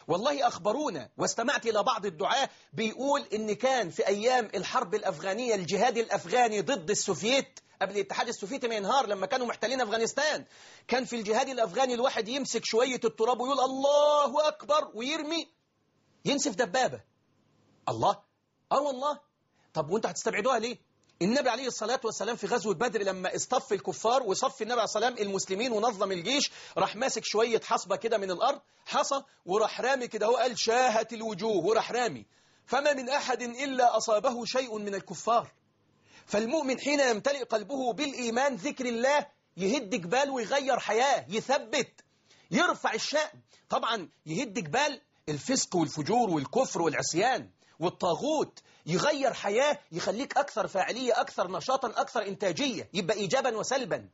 والله أخبرونا واستمعت إلى بعض الدعاة بيقول إن كان في أيام الحرب الأفغانية الجهاد الأفغاني ضد السوفييت قبل الاتحاد السوفيتي ما ينهار لما كانوا محتلين أفغانستان كان في الجهاد الأفغاني الواحد يمسك شوية التراب ويقول الله أكبر ويرمي ينسف دبابة الله اه والله طب وانت هتستبعدوها ليه النبي عليه الصلاة والسلام في غزوة بدر لما اصطف الكفار وصف النبي عليه الصلاة والسلام المسلمين ونظم الجيش راح ماسك شوية حصبة كده من الأرض حصى وراح رامي كده هو قال شاهت الوجوه وراح رامي فما من أحد إلا أصابه شيء من الكفار فالمؤمن حين يمتلئ قلبه بالإيمان ذكر الله يهد جبال ويغير حياة يثبت يرفع الشأن طبعا يهد جبال الفسق والفجور والكفر والعصيان والطاغوت يغير حياة يخليك أكثر فاعلية أكثر نشاطا أكثر إنتاجية يبقى إيجابا وسلبا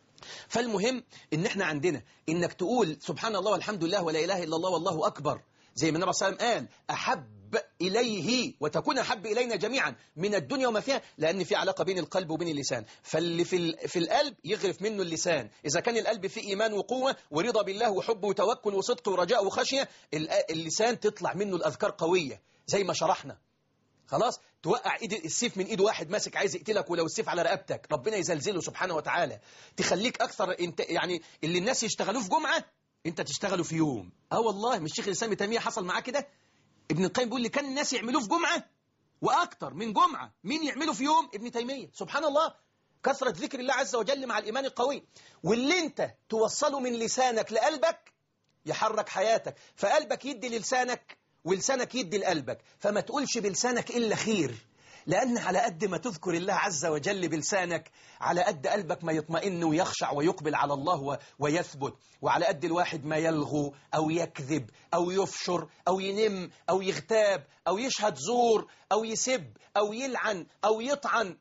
فالمهم إن إحنا عندنا إنك تقول سبحان الله والحمد لله ولا إله إلا الله والله أكبر زي ما النبي صلى الله عليه وسلم قال أحب إليه وتكون أحب إلينا جميعا من الدنيا وما فيها لأن في علاقة بين القلب وبين اللسان فاللي في, في القلب يغرف منه اللسان إذا كان القلب فيه إيمان وقوة ورضا بالله وحب وتوكل وصدق ورجاء وخشية اللسان تطلع منه الأذكار قوية زي ما شرحنا خلاص توقع ايد السيف من ايد واحد ماسك عايز يقتلك ولو السيف على رقبتك ربنا يزلزله سبحانه وتعالى تخليك اكثر انت يعني اللي الناس يشتغلوه في جمعه انت تشتغله في يوم اه والله مش شيخ الاسلام تيميه حصل معاه كده ابن القيم بيقول لي كان الناس يعملوه في جمعه واكثر من جمعه مين يعمله في يوم ابن تيميه سبحان الله كثره ذكر الله عز وجل مع الايمان القوي واللي انت توصله من لسانك لقلبك يحرك حياتك فقلبك يدي للسانك ولسانك يدي لقلبك فما تقولش بلسانك إلا خير لأن على قد ما تذكر الله عز وجل بلسانك على قد قلبك ما يطمئن ويخشع ويقبل على الله ويثبت وعلى قد الواحد ما يلغو أو يكذب أو يفشر أو ينم أو يغتاب أو يشهد زور أو يسب أو يلعن أو يطعن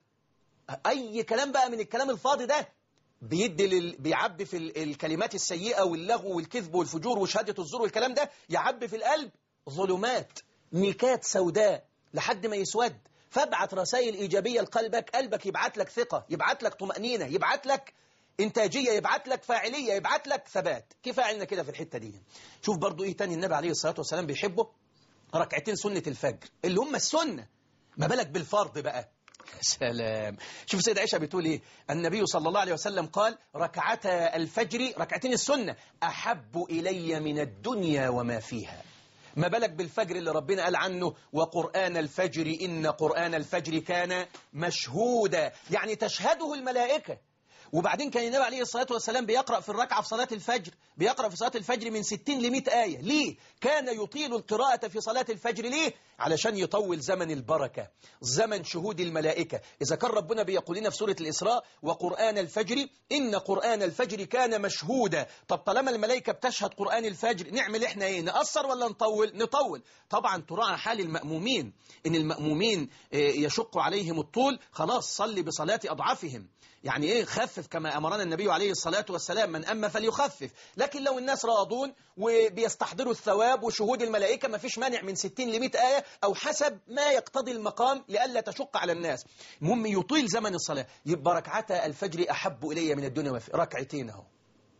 أي كلام بقى من الكلام الفاضي ده بيدي لل... بيعبي في الكلمات السيئة واللغو والكذب والفجور وشهادة الزور والكلام ده يعبي في القلب ظلمات نكات سوداء لحد ما يسود فابعت رسائل إيجابية لقلبك قلبك يبعت لك ثقة يبعت لك طمأنينة يبعت لك إنتاجية يبعت لك فاعلية يبعت لك ثبات كيف عملنا كده في الحتة دي شوف برضو إيه تاني النبي عليه الصلاة والسلام بيحبه ركعتين سنة الفجر اللي هم السنة ما بالك بالفرض بقى سلام شوف سيدة عائشة بتقول إيه النبي صلى الله عليه وسلم قال ركعتا الفجر ركعتين السنة أحب إلي من الدنيا وما فيها ما بالك بالفجر اللي ربنا قال عنه وقرآن الفجر إن قرآن الفجر كان مشهودا يعني تشهده الملائكة وبعدين كان النبي عليه الصلاة والسلام بيقرأ في الركعة في صلاة الفجر بيقرأ في صلاة الفجر من 60 ل 100 آية ليه؟ كان يطيل القراءة في صلاة الفجر ليه؟ علشان يطول زمن البركة زمن شهود الملائكة إذا كان ربنا بيقول لنا في سورة الإسراء وقرآن الفجر إن قرآن الفجر كان مشهودا طب طالما الملائكة بتشهد قرآن الفجر نعمل إحنا إيه؟ نقصر ولا نطول؟ نطول طبعا تراعى حال المأمومين إن المأمومين يشق عليهم الطول خلاص صلي بصلاة أضعافهم يعني إيه خفف كما أمرنا النبي عليه الصلاة والسلام من أما فليخفف لكن لو الناس راضون وبيستحضروا الثواب وشهود الملائكة ما فيش مانع من 60 ل 100 آية أو حسب ما يقتضي المقام لئلا تشق على الناس المهم يطيل زمن الصلاة يبقى ركعتا الفجر أحب إلي من الدنيا وفي ركعتين أهو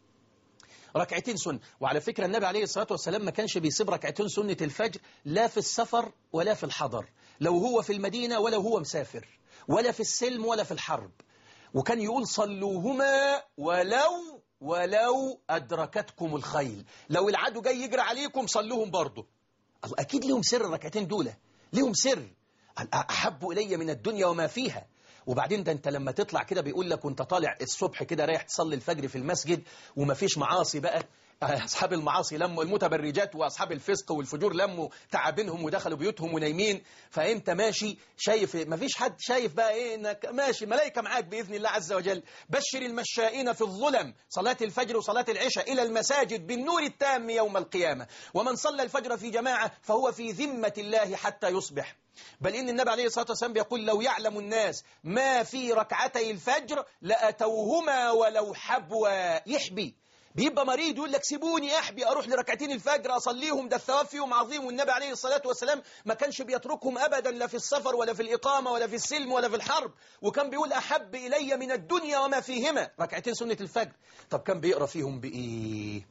ركعتين سنة وعلى فكرة النبي عليه الصلاة والسلام ما كانش بيسيب ركعتين سنة الفجر لا في السفر ولا في الحضر لو هو في المدينة ولا هو مسافر ولا في السلم ولا في الحرب وكان يقول صلوهما ولو ولو أدركتكم الخيل لو العدو جاي يجري عليكم صلوهم برضه أكيد لهم سر الركعتين دول لهم سر أحب إلي من الدنيا وما فيها وبعدين ده انت لما تطلع كده بيقول لك وانت طالع الصبح كده رايح تصلي الفجر في المسجد ومفيش معاصي بقى أصحاب المعاصي لموا المتبرجات وأصحاب الفسق والفجور لموا تعابينهم ودخلوا بيوتهم ونايمين فأنت ماشي شايف مفيش حد شايف بقى إيه إنك ماشي ملائكة معاك بإذن الله عز وجل بشر المشائين في الظلم صلاة الفجر وصلاة العشاء إلى المساجد بالنور التام يوم القيامة ومن صلى الفجر في جماعة فهو في ذمة الله حتى يصبح بل إن النبي عليه الصلاة والسلام بيقول لو يعلم الناس ما في ركعتي الفجر لأتوهما ولو حبوا يحبي بيبقى مريض يقول لك سيبوني احبي اروح لركعتين الفجر اصليهم ده الثواب فيهم عظيم والنبي عليه الصلاه والسلام ما كانش بيتركهم ابدا لا في السفر ولا في الاقامه ولا في السلم ولا في الحرب وكان بيقول احب الي من الدنيا وما فيهما ركعتين سنه الفجر طب كان بيقرا فيهم بايه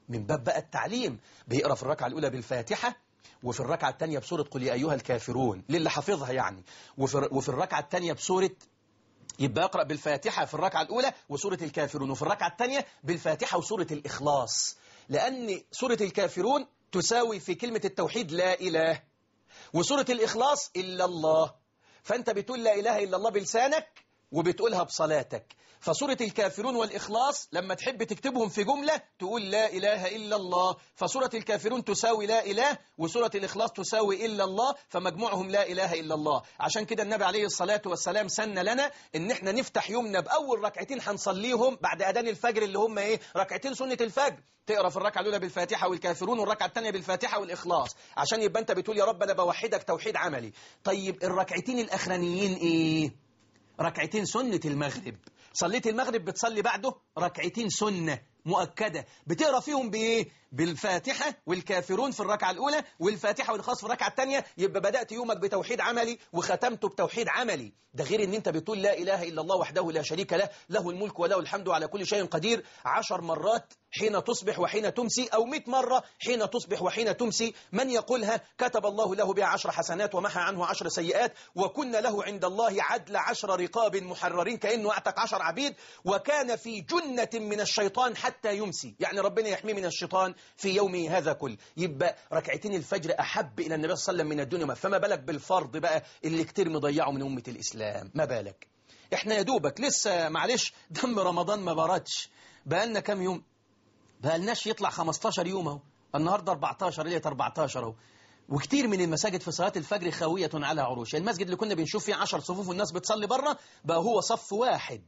من باب بقى التعليم بيقرأ في الركعة الأولى بالفاتحة وفي الركعة الثانية بسورة قل يا أيها الكافرون للي حافظها يعني وفي, وفي الركعة الثانية بسورة يبقى يقرأ بالفاتحة في الركعة الأولى وسورة الكافرون وفي الركعة الثانية بالفاتحة وسورة الإخلاص لأن سورة الكافرون تساوي في كلمة التوحيد لا إله وسورة الإخلاص إلا الله فأنت بتقول لا إله إلا الله بلسانك وبتقولها بصلاتك فسورة الكافرون والإخلاص لما تحب تكتبهم في جملة تقول لا إله إلا الله فسورة الكافرون تساوي لا إله وسورة الإخلاص تساوي إلا الله فمجموعهم لا إله إلا الله عشان كده النبي عليه الصلاة والسلام سن لنا إن إحنا نفتح يومنا بأول ركعتين هنصليهم بعد أذان الفجر اللي هم إيه ركعتين سنة الفجر تقرا في الركعه الاولى بالفاتحه والكافرون والركعه الثانيه بالفاتحه والاخلاص عشان يبقى انت بتقول يا رب انا بوحدك توحيد عملي طيب الركعتين الاخرانيين ايه ركعتين سنه المغرب صليت المغرب بتصلي بعده ركعتين سنة مؤكدة بتقرأ فيهم بإيه؟ بالفاتحة والكافرون في الركعة الأولى والفاتحة والخاص في الركعة الثانية يبقى بدأت يومك بتوحيد عملي وختمته بتوحيد عملي ده غير ان انت بتقول لا إله إلا الله وحده لا شريك له له الملك وله الحمد على كل شيء قدير عشر مرات حين تصبح وحين تمسي أو مئة مرة حين تصبح وحين تمسي من يقولها كتب الله له بها عشر حسنات ومحى عنه عشر سيئات وكن له عند الله عدل عشر رقاب محررين كأنه أعتق عشر عبيد وكان في جنة من الشيطان حتى يمسي يعني ربنا يحميه من الشيطان في يومه هذا كل يبقى ركعتين الفجر أحب إلى النبي صلى الله عليه وسلم من الدنيا فما بالك بالفرض بقى اللي كتير مضيعه من أمة الإسلام ما بالك احنا يا دوبك لسه معلش دم رمضان ما بردش بقالنا كام يوم بقالناش يطلع 15 يوم اهو النهارده 14 ليله 14 اهو وكتير من المساجد في صلاة الفجر خاوية على عروش المسجد اللي كنا بنشوف فيه 10 صفوف والناس بتصلي بره بقى هو صف واحد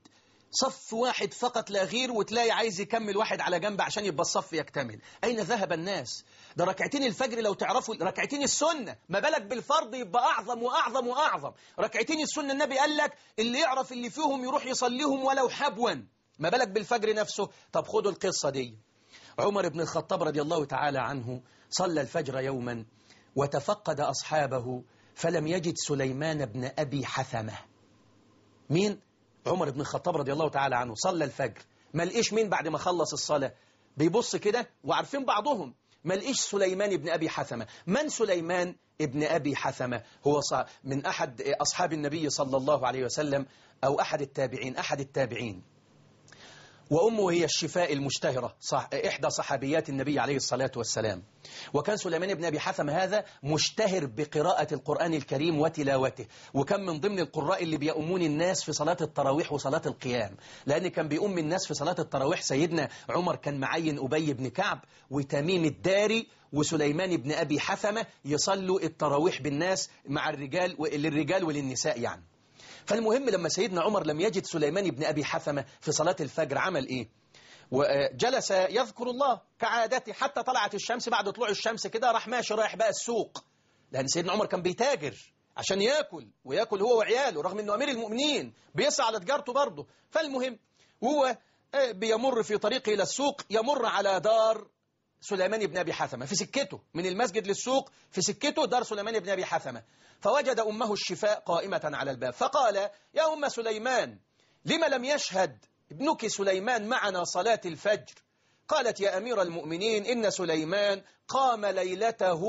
صف واحد فقط لا غير وتلاقي عايز يكمل واحد على جنب عشان يبقى الصف يكتمل أين ذهب الناس ده ركعتين الفجر لو تعرفوا ركعتين السنة ما بالك بالفرض يبقى أعظم وأعظم وأعظم ركعتين السنة النبي قال لك اللي يعرف اللي فيهم يروح يصليهم ولو حبوا ما بالك بالفجر نفسه طب خدوا القصة دي عمر بن الخطاب رضي الله تعالى عنه صلى الفجر يوما وتفقد أصحابه فلم يجد سليمان بن أبي حثمة مين؟ عمر بن الخطاب رضي الله تعالى عنه صلى الفجر ما لقيش مين بعد ما خلص الصلاة بيبص كده وعارفين بعضهم ما لقيش سليمان بن أبي حثمة من سليمان ابن أبي حثمة هو من أحد أصحاب النبي صلى الله عليه وسلم أو أحد التابعين أحد التابعين وأمه هي الشفاء المشتهرة صح إحدى صحابيات النبي عليه الصلاة والسلام وكان سليمان بن أبي حثم هذا مشتهر بقراءة القرآن الكريم وتلاوته وكان من ضمن القراء اللي بيؤمون الناس في صلاة التراويح وصلاة القيام لأن كان بيؤم الناس في صلاة التراويح سيدنا عمر كان معين أبي بن كعب وتميم الداري وسليمان بن أبي حثمة يصلوا التراويح بالناس مع الرجال للرجال وللنساء يعني فالمهم لما سيدنا عمر لم يجد سليمان بن أبي حثمة في صلاة الفجر عمل إيه وجلس يذكر الله كعادته حتى طلعت الشمس بعد طلوع الشمس كده راح ماشي رايح بقى السوق لأن سيدنا عمر كان بيتاجر عشان ياكل وياكل هو وعياله رغم انه امير المؤمنين بيسعى على تجارته برضه فالمهم هو بيمر في طريقه الى السوق يمر على دار سليمان بن أبي حثمة في سكته من المسجد للسوق في سكته دار سليمان بن أبي حثمة فوجد أمه الشفاء قائمة على الباب فقال يا أم سليمان لما لم يشهد ابنك سليمان معنا صلاة الفجر قالت يا أمير المؤمنين إن سليمان قام ليلته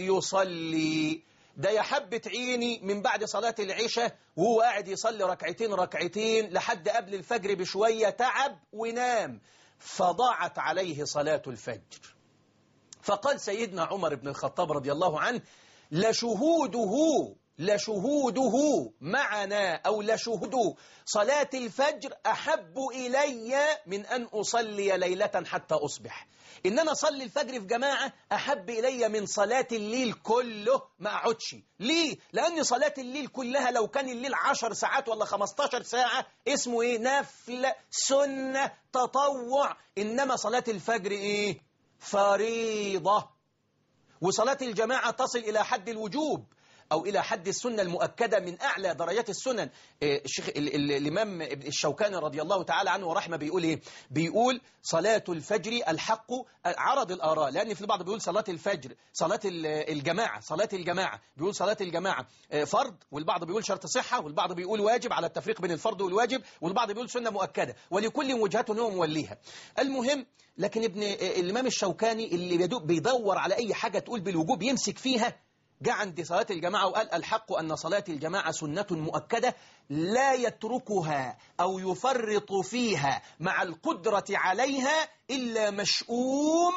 يصلي ده يا حبة عيني من بعد صلاة العشاء وهو قاعد يصلي ركعتين ركعتين لحد قبل الفجر بشوية تعب ونام فضاعت عليه صلاة الفجر فقال سيدنا عمر بن الخطاب رضي الله عنه لشهوده لشهوده معنا أو لشهود صلاة الفجر أحب إلي من أن أصلي ليلة حتى أصبح إن أنا أصلي الفجر في جماعة أحب إلي من صلاة الليل كله ما أقعدش ليه؟ لأن صلاة الليل كلها لو كان الليل عشر ساعات ولا خمستاشر ساعة اسمه إيه؟ نفل سنة تطوع إنما صلاة الفجر إيه؟ فريضة وصلاة الجماعة تصل إلى حد الوجوب أو إلى حد السنة المؤكدة من أعلى درجات السنن إيه، الشيخ ال- ال- الإمام ابن الشوكاني رضي الله تعالى عنه ورحمه بيقول إيه بيقول صلاة الفجر الحق عرض الآراء لأن في البعض بيقول صلاة الفجر صلاة ال- الجماعة صلاة الجماعة بيقول صلاة الجماعة آه، فرض والبعض بيقول شرط صحة والبعض بيقول واجب على التفريق بين الفرض والواجب والبعض بيقول سنة مؤكدة ولكل وجهته هو موليها المهم لكن ابن آه، الإمام الشوكاني اللي بيدو- بيدور على أي حاجة تقول بالوجوب يمسك فيها جاء عند صلاة الجماعة وقال الحق أن صلاة الجماعة سنة مؤكدة لا يتركها أو يفرط فيها مع القدرة عليها إلا مشؤوم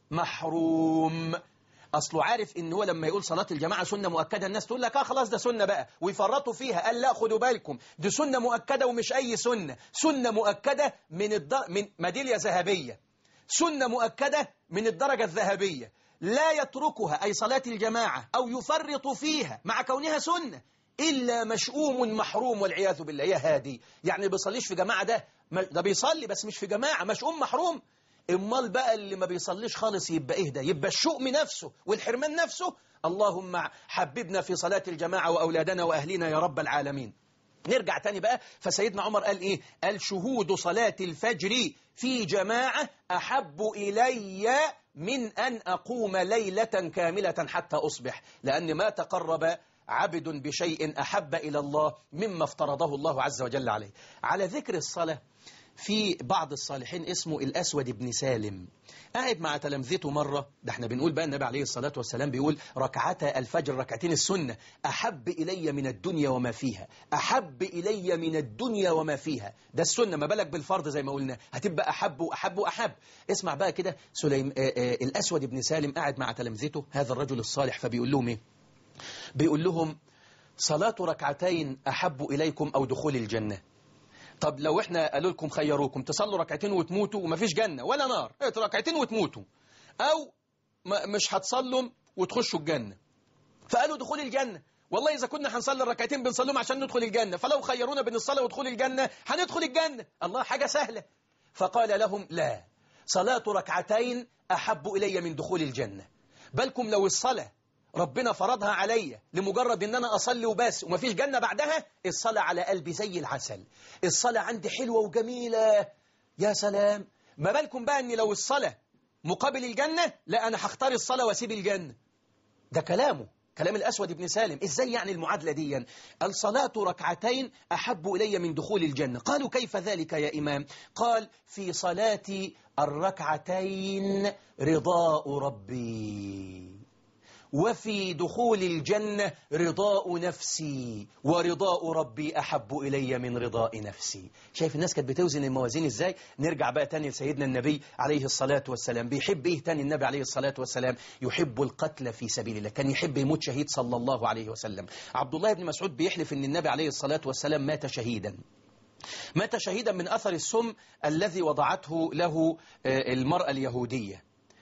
محروم أصله عارف إن هو لما يقول صلاة الجماعة سنة مؤكدة الناس تقول لك آه خلاص ده سنة بقى ويفرطوا فيها قال لا خدوا بالكم دي سنة مؤكدة ومش أي سنة سنة مؤكدة من الدر... من ميدالية ذهبية سنة مؤكدة من الدرجة الذهبية لا يتركها أي صلاة الجماعة أو يفرط فيها مع كونها سنة إلا مشؤوم محروم والعياذ بالله يا هادي يعني بيصليش في جماعة ده ما- ده بيصلي بس مش في جماعة مشؤوم محروم امال بقى اللي ما بيصليش خالص يبقى ايه ده يبقى الشؤم نفسه والحرمان نفسه اللهم حببنا في صلاة الجماعة وأولادنا وأهلنا يا رب العالمين نرجع تاني بقى فسيدنا عمر قال ايه قال شهود صلاة الفجر في جماعة أحب إلي من أن أقوم ليلة كاملة حتى أصبح لأن ما تقرب عبد بشيء أحب إلى الله مما افترضه الله عز وجل عليه على ذكر الصلاة في بعض الصالحين اسمه الأسود بن سالم قاعد مع تلامذته مرة ده احنا بنقول بقى النبي عليه الصلاة والسلام بيقول ركعتا الفجر ركعتين السنة أحب إلي من الدنيا وما فيها أحب إلي من الدنيا وما فيها ده السنة ما بالك بالفرض زي ما قلنا هتبقى أحب وأحب وأحب اسمع بقى كده سليم آه آه الأسود بن سالم قاعد مع تلامذته هذا الرجل الصالح فبيقول لهم ايه بيقول لهم صلاة ركعتين أحب إليكم أو دخول الجنة طب لو احنا قالوا لكم خيروكم تصلوا ركعتين وتموتوا ومفيش جنة ولا نار ايه ركعتين وتموتوا او ما مش هتصلوا وتخشوا الجنة فقالوا دخول الجنة والله إذا كنا هنصلي الركعتين بنصليهم عشان ندخل الجنة فلو خيرونا بين الصلاة ودخول الجنة هندخل الجنة الله حاجة سهلة فقال لهم لا صلاة ركعتين أحب إلي من دخول الجنة بلكم لو الصلاة ربنا فرضها عليا لمجرد ان انا اصلي وبس ومفيش جنة بعدها الصلاة على قلبي زي العسل الصلاة عندي حلوة وجميلة يا سلام ما بالكم بقى ان لو الصلاة مقابل الجنة لا انا هختار الصلاة واسيب الجنة ده كلامه كلام الأسود بن سالم إزاي يعني المعادلة دي الصلاة ركعتين أحب إلي من دخول الجنة قالوا كيف ذلك يا إمام قال في صلاة الركعتين رضاء ربي وفي دخول الجنة رضاء نفسي ورضاء ربي أحب إلي من رضاء نفسي شايف الناس كانت بتوزن الموازين إزاي نرجع بقى تاني لسيدنا النبي عليه الصلاة والسلام بيحب إيه تاني النبي عليه الصلاة والسلام يحب القتل في سبيل الله كان يحب يموت شهيد صلى الله عليه وسلم عبد الله بن مسعود بيحلف أن النبي عليه الصلاة والسلام مات شهيدا مات شهيدا من أثر السم الذي وضعته له المرأة اليهودية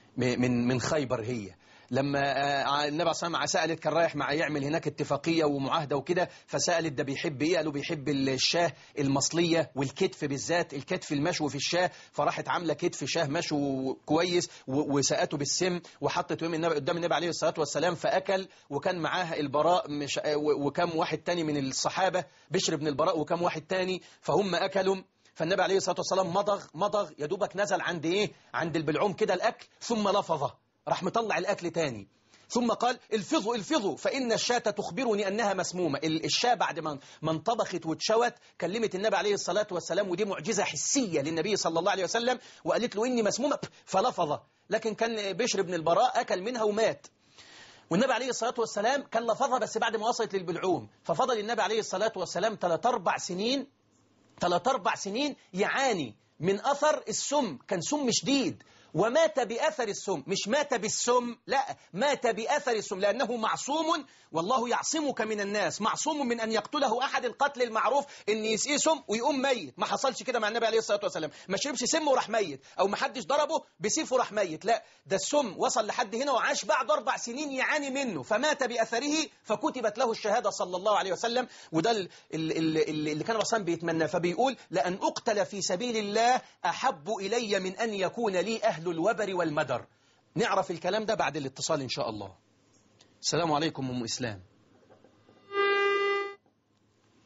من من خيبر هي لما النبي عليه الصلاه والسلام سالت كان رايح مع يعمل هناك اتفاقيه ومعاهده وكده فسالت ده بيحب ايه قالوا بيحب الشاه المصليه والكتف بالذات الكتف المشوي في الشاه فراحت عامله كتف شاه مشوي كويس وسقته بالسم وحطت يوم النبي قدام النبي عليه الصلاه والسلام فاكل وكان معاها البراء مش وكم واحد تاني من الصحابه بشر بن البراء وكم واحد تاني فهم اكلوا فالنبي عليه الصلاه والسلام مضغ مضغ يا دوبك نزل عند ايه عند البلعوم كده الاكل ثم لفظه راح مطلع الأكل تاني ثم قال الفظوا الفظوا فإن الشاة تخبرني أنها مسمومة الشاة بعد ما ما انطبخت واتشوت كلمت النبي عليه الصلاة والسلام ودي معجزة حسية للنبي صلى الله عليه وسلم وقالت له إني مسمومة فلفظ لكن كان بشر بن البراء أكل منها ومات والنبي عليه الصلاة والسلام كان لفظها بس بعد ما وصلت للبلعوم ففضل النبي عليه الصلاة والسلام ثلاث أربع سنين ثلاث أربع سنين يعاني من أثر السم كان سم شديد ومات بأثر السم مش مات بالسم لا مات بأثر السم لأنه معصوم والله يعصمك من الناس معصوم من أن يقتله أحد القتل المعروف أن يسقيه سم ويقوم ميت ما حصلش كده مع النبي عليه الصلاة والسلام ما شربش سم وراح ميت أو ما حدش ضربه بسيف وراح ميت لا ده السم وصل لحد هنا وعاش بعد أربع سنين يعاني منه فمات بأثره فكتبت له الشهادة صلى الله عليه وسلم وده اللي, اللي, اللي كان رسام بيتمنى فبيقول لأن أقتل في سبيل الله أحب إلي من أن يكون لي أهل الوبر والمدر نعرف الكلام ده بعد الاتصال إن شاء الله السلام عليكم أم إسلام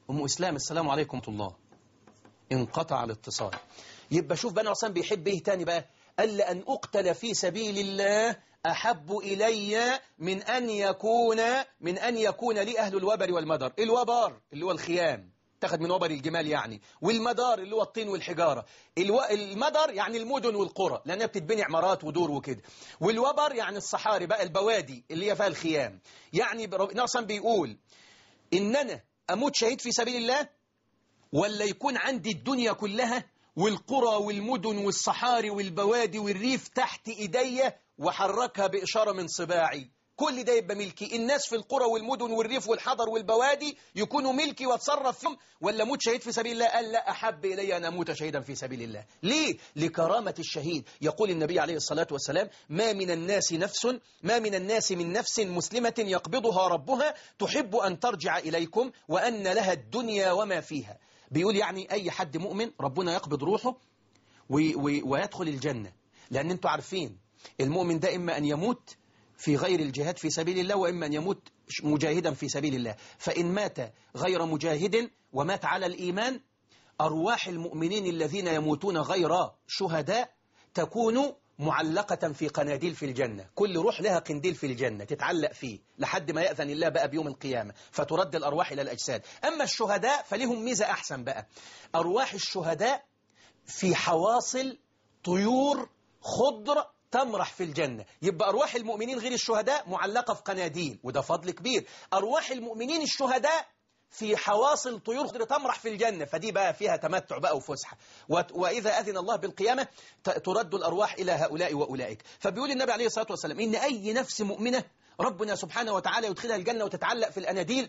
أم إسلام السلام عليكم ورحمة الله انقطع الاتصال يبقى شوف بقى عصام بيحب ايه تاني بقى قال لأن أقتل في سبيل الله أحب إلي من أن يكون من أن يكون لي أهل الوبر والمدر الوبر اللي هو الخيام تاخد من وبر الجمال يعني والمدار اللي هو الطين والحجارة الو... المدر يعني المدن والقرى لأنها بتتبني عمارات ودور وكده والوبر يعني الصحاري بقى البوادي اللي هي فيها الخيام يعني نعصم بيقول إن أنا أموت شهيد في سبيل الله ولا يكون عندي الدنيا كلها والقرى والمدن والصحاري والبوادي والريف تحت إيديا وحركها بإشارة من صباعي كل ده يبقى ملكي الناس في القرى والمدن والريف والحضر والبوادي يكونوا ملكي واتصرف فيهم ولا موت شهيد في سبيل الله قال لا أحب إلي أن أموت شهيدا في سبيل الله ليه؟ لكرامة الشهيد يقول النبي عليه الصلاة والسلام ما من الناس نفس ما من الناس من نفس مسلمة يقبضها ربها تحب أن ترجع إليكم وأن لها الدنيا وما فيها بيقول يعني أي حد مؤمن ربنا يقبض روحه ويدخل الجنة لأن أنتوا عارفين المؤمن ده إما أن يموت في غير الجهاد في سبيل الله وإما أن يموت مجاهدا في سبيل الله فإن مات غير مجاهد ومات على الإيمان أرواح المؤمنين الذين يموتون غير شهداء تكون معلقة في قناديل في الجنة كل روح لها قنديل في الجنة تتعلق فيه لحد ما يأذن الله بقى بيوم القيامة فترد الأرواح إلى الأجساد أما الشهداء فلهم ميزة أحسن بقى أرواح الشهداء في حواصل طيور خضر تمرح في الجنة يبقى أرواح المؤمنين غير الشهداء معلقة في قناديل وده فضل كبير أرواح المؤمنين الشهداء في حواصل طيور خضر تمرح في الجنة فدي بقى فيها تمتع بقى وفسحة وإذا أذن الله بالقيامة ترد الأرواح إلى هؤلاء وأولئك فبيقول النبي عليه الصلاة والسلام إن أي نفس مؤمنة ربنا سبحانه وتعالى يدخلها الجنة وتتعلق في الأناديل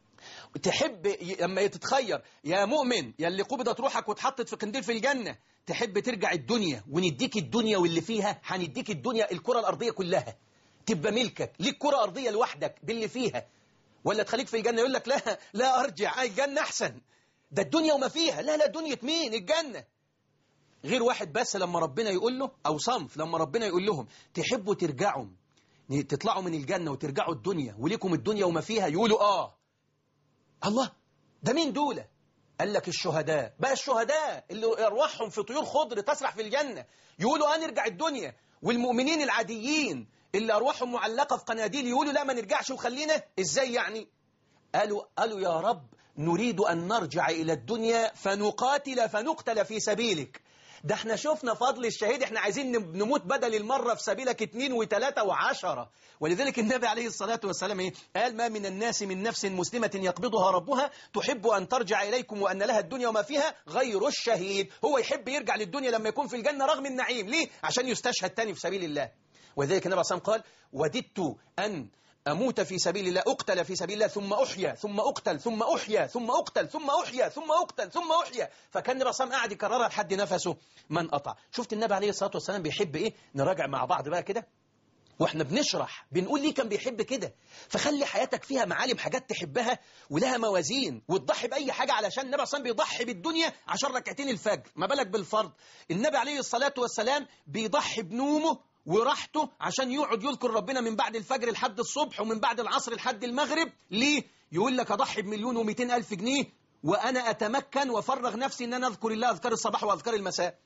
تحب لما تتخير يا مؤمن يا اللي قبضت روحك واتحطت في قنديل في الجنة تحب ترجع الدنيا ونديك الدنيا واللي فيها هنديك الدنيا الكرة الأرضية كلها تبقى ملكك ليك كرة أرضية لوحدك باللي فيها ولا تخليك في الجنة يقول لك لا لا أرجع الجنة أحسن ده الدنيا وما فيها لا لا دنيا مين الجنة غير واحد بس لما ربنا يقول له أو صنف لما ربنا يقول لهم تحبوا ترجعوا تطلعوا من الجنة وترجعوا الدنيا وليكم الدنيا وما فيها يقولوا آه الله ده مين دولة قال لك الشهداء بقى الشهداء اللي أرواحهم في طيور خضر تسرح في الجنة يقولوا آه نرجع الدنيا والمؤمنين العاديين اللي أرواحهم معلقة في قناديل يقولوا لا ما نرجعش وخلينا إزاي يعني قالوا, قالوا يا رب نريد أن نرجع إلى الدنيا فنقاتل فنقتل في سبيلك ده احنا شفنا فضل الشهيد احنا عايزين نموت بدل المرة في سبيلك اتنين وتلاتة وعشرة ولذلك النبي عليه الصلاة والسلام ايه؟ قال ما من الناس من نفس مسلمة يقبضها ربها تحب أن ترجع إليكم وأن لها الدنيا وما فيها غير الشهيد هو يحب يرجع للدنيا لما يكون في الجنة رغم النعيم ليه؟ عشان يستشهد تاني في سبيل الله ولذلك النبي عليه الصلاة والسلام قال وددت أن أموت في سبيل الله أقتل في سبيل الله ثم أحيا ثم أقتل ثم أحيا ثم أقتل ثم أحيا ثم أقتل ثم أحيا فكان الرسام قاعد يكررها لحد نفسه من قطع شفت النبي عليه الصلاة والسلام بيحب إيه نراجع مع بعض بقى كده واحنا بنشرح بنقول ليه كان بيحب كده فخلي حياتك فيها معالم حاجات تحبها ولها موازين وتضحي بأي حاجة علشان النبي صلى بيضحي بالدنيا عشان ركعتين الفجر ما بالك بالفرض النبي عليه الصلاة والسلام بيضحي بنومه وراحته عشان يقعد يذكر ربنا من بعد الفجر لحد الصبح ومن بعد العصر لحد المغرب ليه؟ يقول لك أضحي بمليون ومئتين ألف جنيه وأنا أتمكن وفرغ نفسي أن أنا أذكر الله أذكار الصباح وأذكار المساء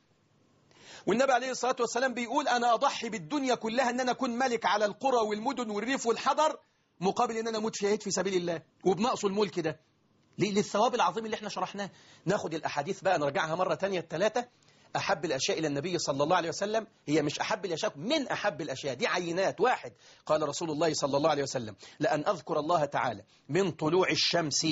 والنبي عليه الصلاة والسلام بيقول أنا أضحي بالدنيا كلها أن أنا أكون ملك على القرى والمدن والريف والحضر مقابل أن أنا أموت شهيد في سبيل الله وبنقص الملك ده ليه؟ للثواب العظيم اللي احنا شرحناه ناخد الأحاديث بقى نرجعها مرة تانية الثلاثة أحب الأشياء إلى النبي صلى الله عليه وسلم هي مش أحب الأشياء من أحب الأشياء دي عينات واحد قال رسول الله صلى الله عليه وسلم لأن أذكر الله تعالى من طلوع الشمس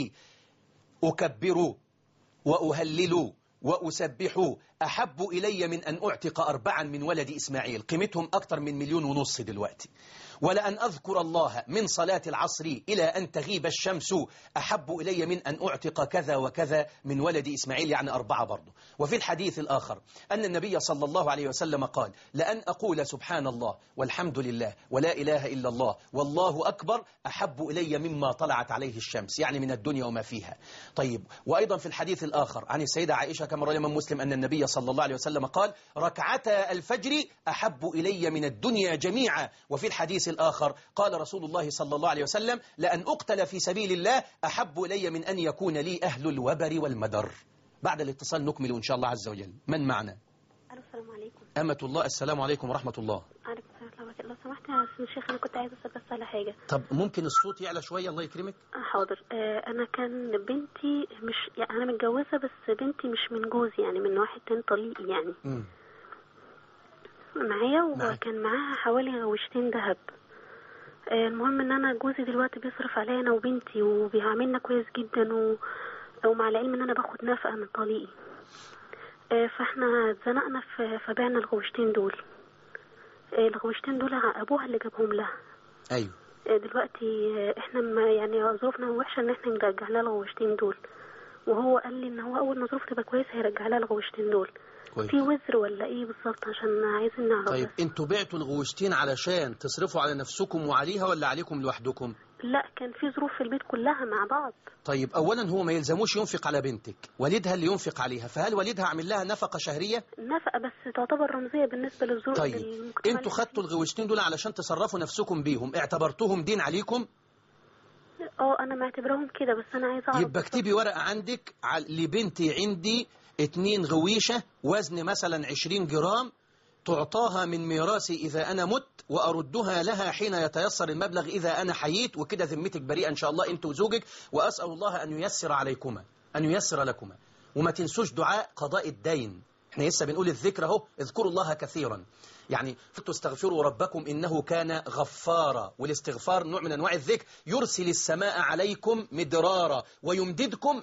أكبر وأهلل وأسبح أحب إلي من أن أعتق أربعا من ولد إسماعيل قيمتهم أكثر من مليون ونص دلوقتي ولأن أذكر الله من صلاة العصر إلى أن تغيب الشمس أحب إلي من أن أعتق كذا وكذا من ولد إسماعيل يعني أربعة برضه وفي الحديث الآخر أن النبي صلى الله عليه وسلم قال لأن أقول سبحان الله والحمد لله ولا إله إلا الله والله أكبر أحب إلي مما طلعت عليه الشمس يعني من الدنيا وما فيها طيب وأيضا في الحديث الآخر عن السيدة عائشة كما روى الإمام مسلم أن النبي صلى الله عليه وسلم قال ركعتا الفجر أحب إلي من الدنيا جميعا وفي الحديث الحديث الآخر قال رسول الله صلى الله عليه وسلم لأن أقتل في سبيل الله أحب إلي من أن يكون لي أهل الوبر والمدر بعد الاتصال نكمل إن شاء الله عز وجل من معنا الو السلام عليكم أمة الله السلام عليكم ورحمة الله عليكم السلام ورحمه الله لو سمحت يا استاذ الشيخ انا كنت عايزه اسال بس على حاجه طب ممكن الصوت يعلى شوية الله يكرمك آه، حاضر آه، انا كان بنتي مش يعني انا متجوزه بس بنتي مش من جوزي يعني من واحد تاني طليقي يعني مم. معايا معاك. وكان معاها حوالي غوشتين ذهب آه، المهم ان انا جوزي دلوقتي بيصرف عليا انا وبنتي وبيعاملنا كويس جدا و... ومع العلم ان انا باخد نفقه من طليقي آه، فاحنا اتزنقنا في فبعنا الغوشتين دول آه، الغوشتين دول ابوها اللي جابهم لها أيوه آه، دلوقتي آه، احنا ما يعني ظروفنا وحشه ان احنا نرجع لها الغوشتين دول وهو قال لي ان هو اول ما ظروفه تبقى كويسه هيرجع لها الغوشتين دول كويس في وزر ولا ايه بالظبط عشان عايزين نعرف طيب بس. انتوا بعتوا الغوشتين علشان تصرفوا على نفسكم وعليها ولا عليكم لوحدكم لا كان في ظروف في البيت كلها مع بعض طيب اولا هو ما يلزموش ينفق على بنتك والدها اللي ينفق عليها فهل والدها عامل لها نفقة شهرية نفقه بس تعتبر رمزيه بالنسبه للظروف طيب للمجتمع انتوا خدتوا الغوشتين دول علشان تصرفوا نفسكم بيهم اعتبرتوهم دين عليكم اه انا معتبراهم كده بس انا عايزه اعرف يبقى اكتبي ورقة عندك ع- لبنتي عندي اتنين غويشة وزن مثلا عشرين جرام تعطاها من ميراثي إذا أنا مت وأردها لها حين يتيسر المبلغ إذا أنا حييت وكده ذمتك بريئة إن شاء الله أنت وزوجك وأسأل الله أن ييسر عليكما أن ييسر لكما وما تنسوش دعاء قضاء الدين احنا لسه بنقول الذكر اهو اذكروا الله كثيرا يعني تستغفروا ربكم إنه كان غفارا والاستغفار نوع من أنواع الذكر يرسل السماء عليكم مدرارا ويمددكم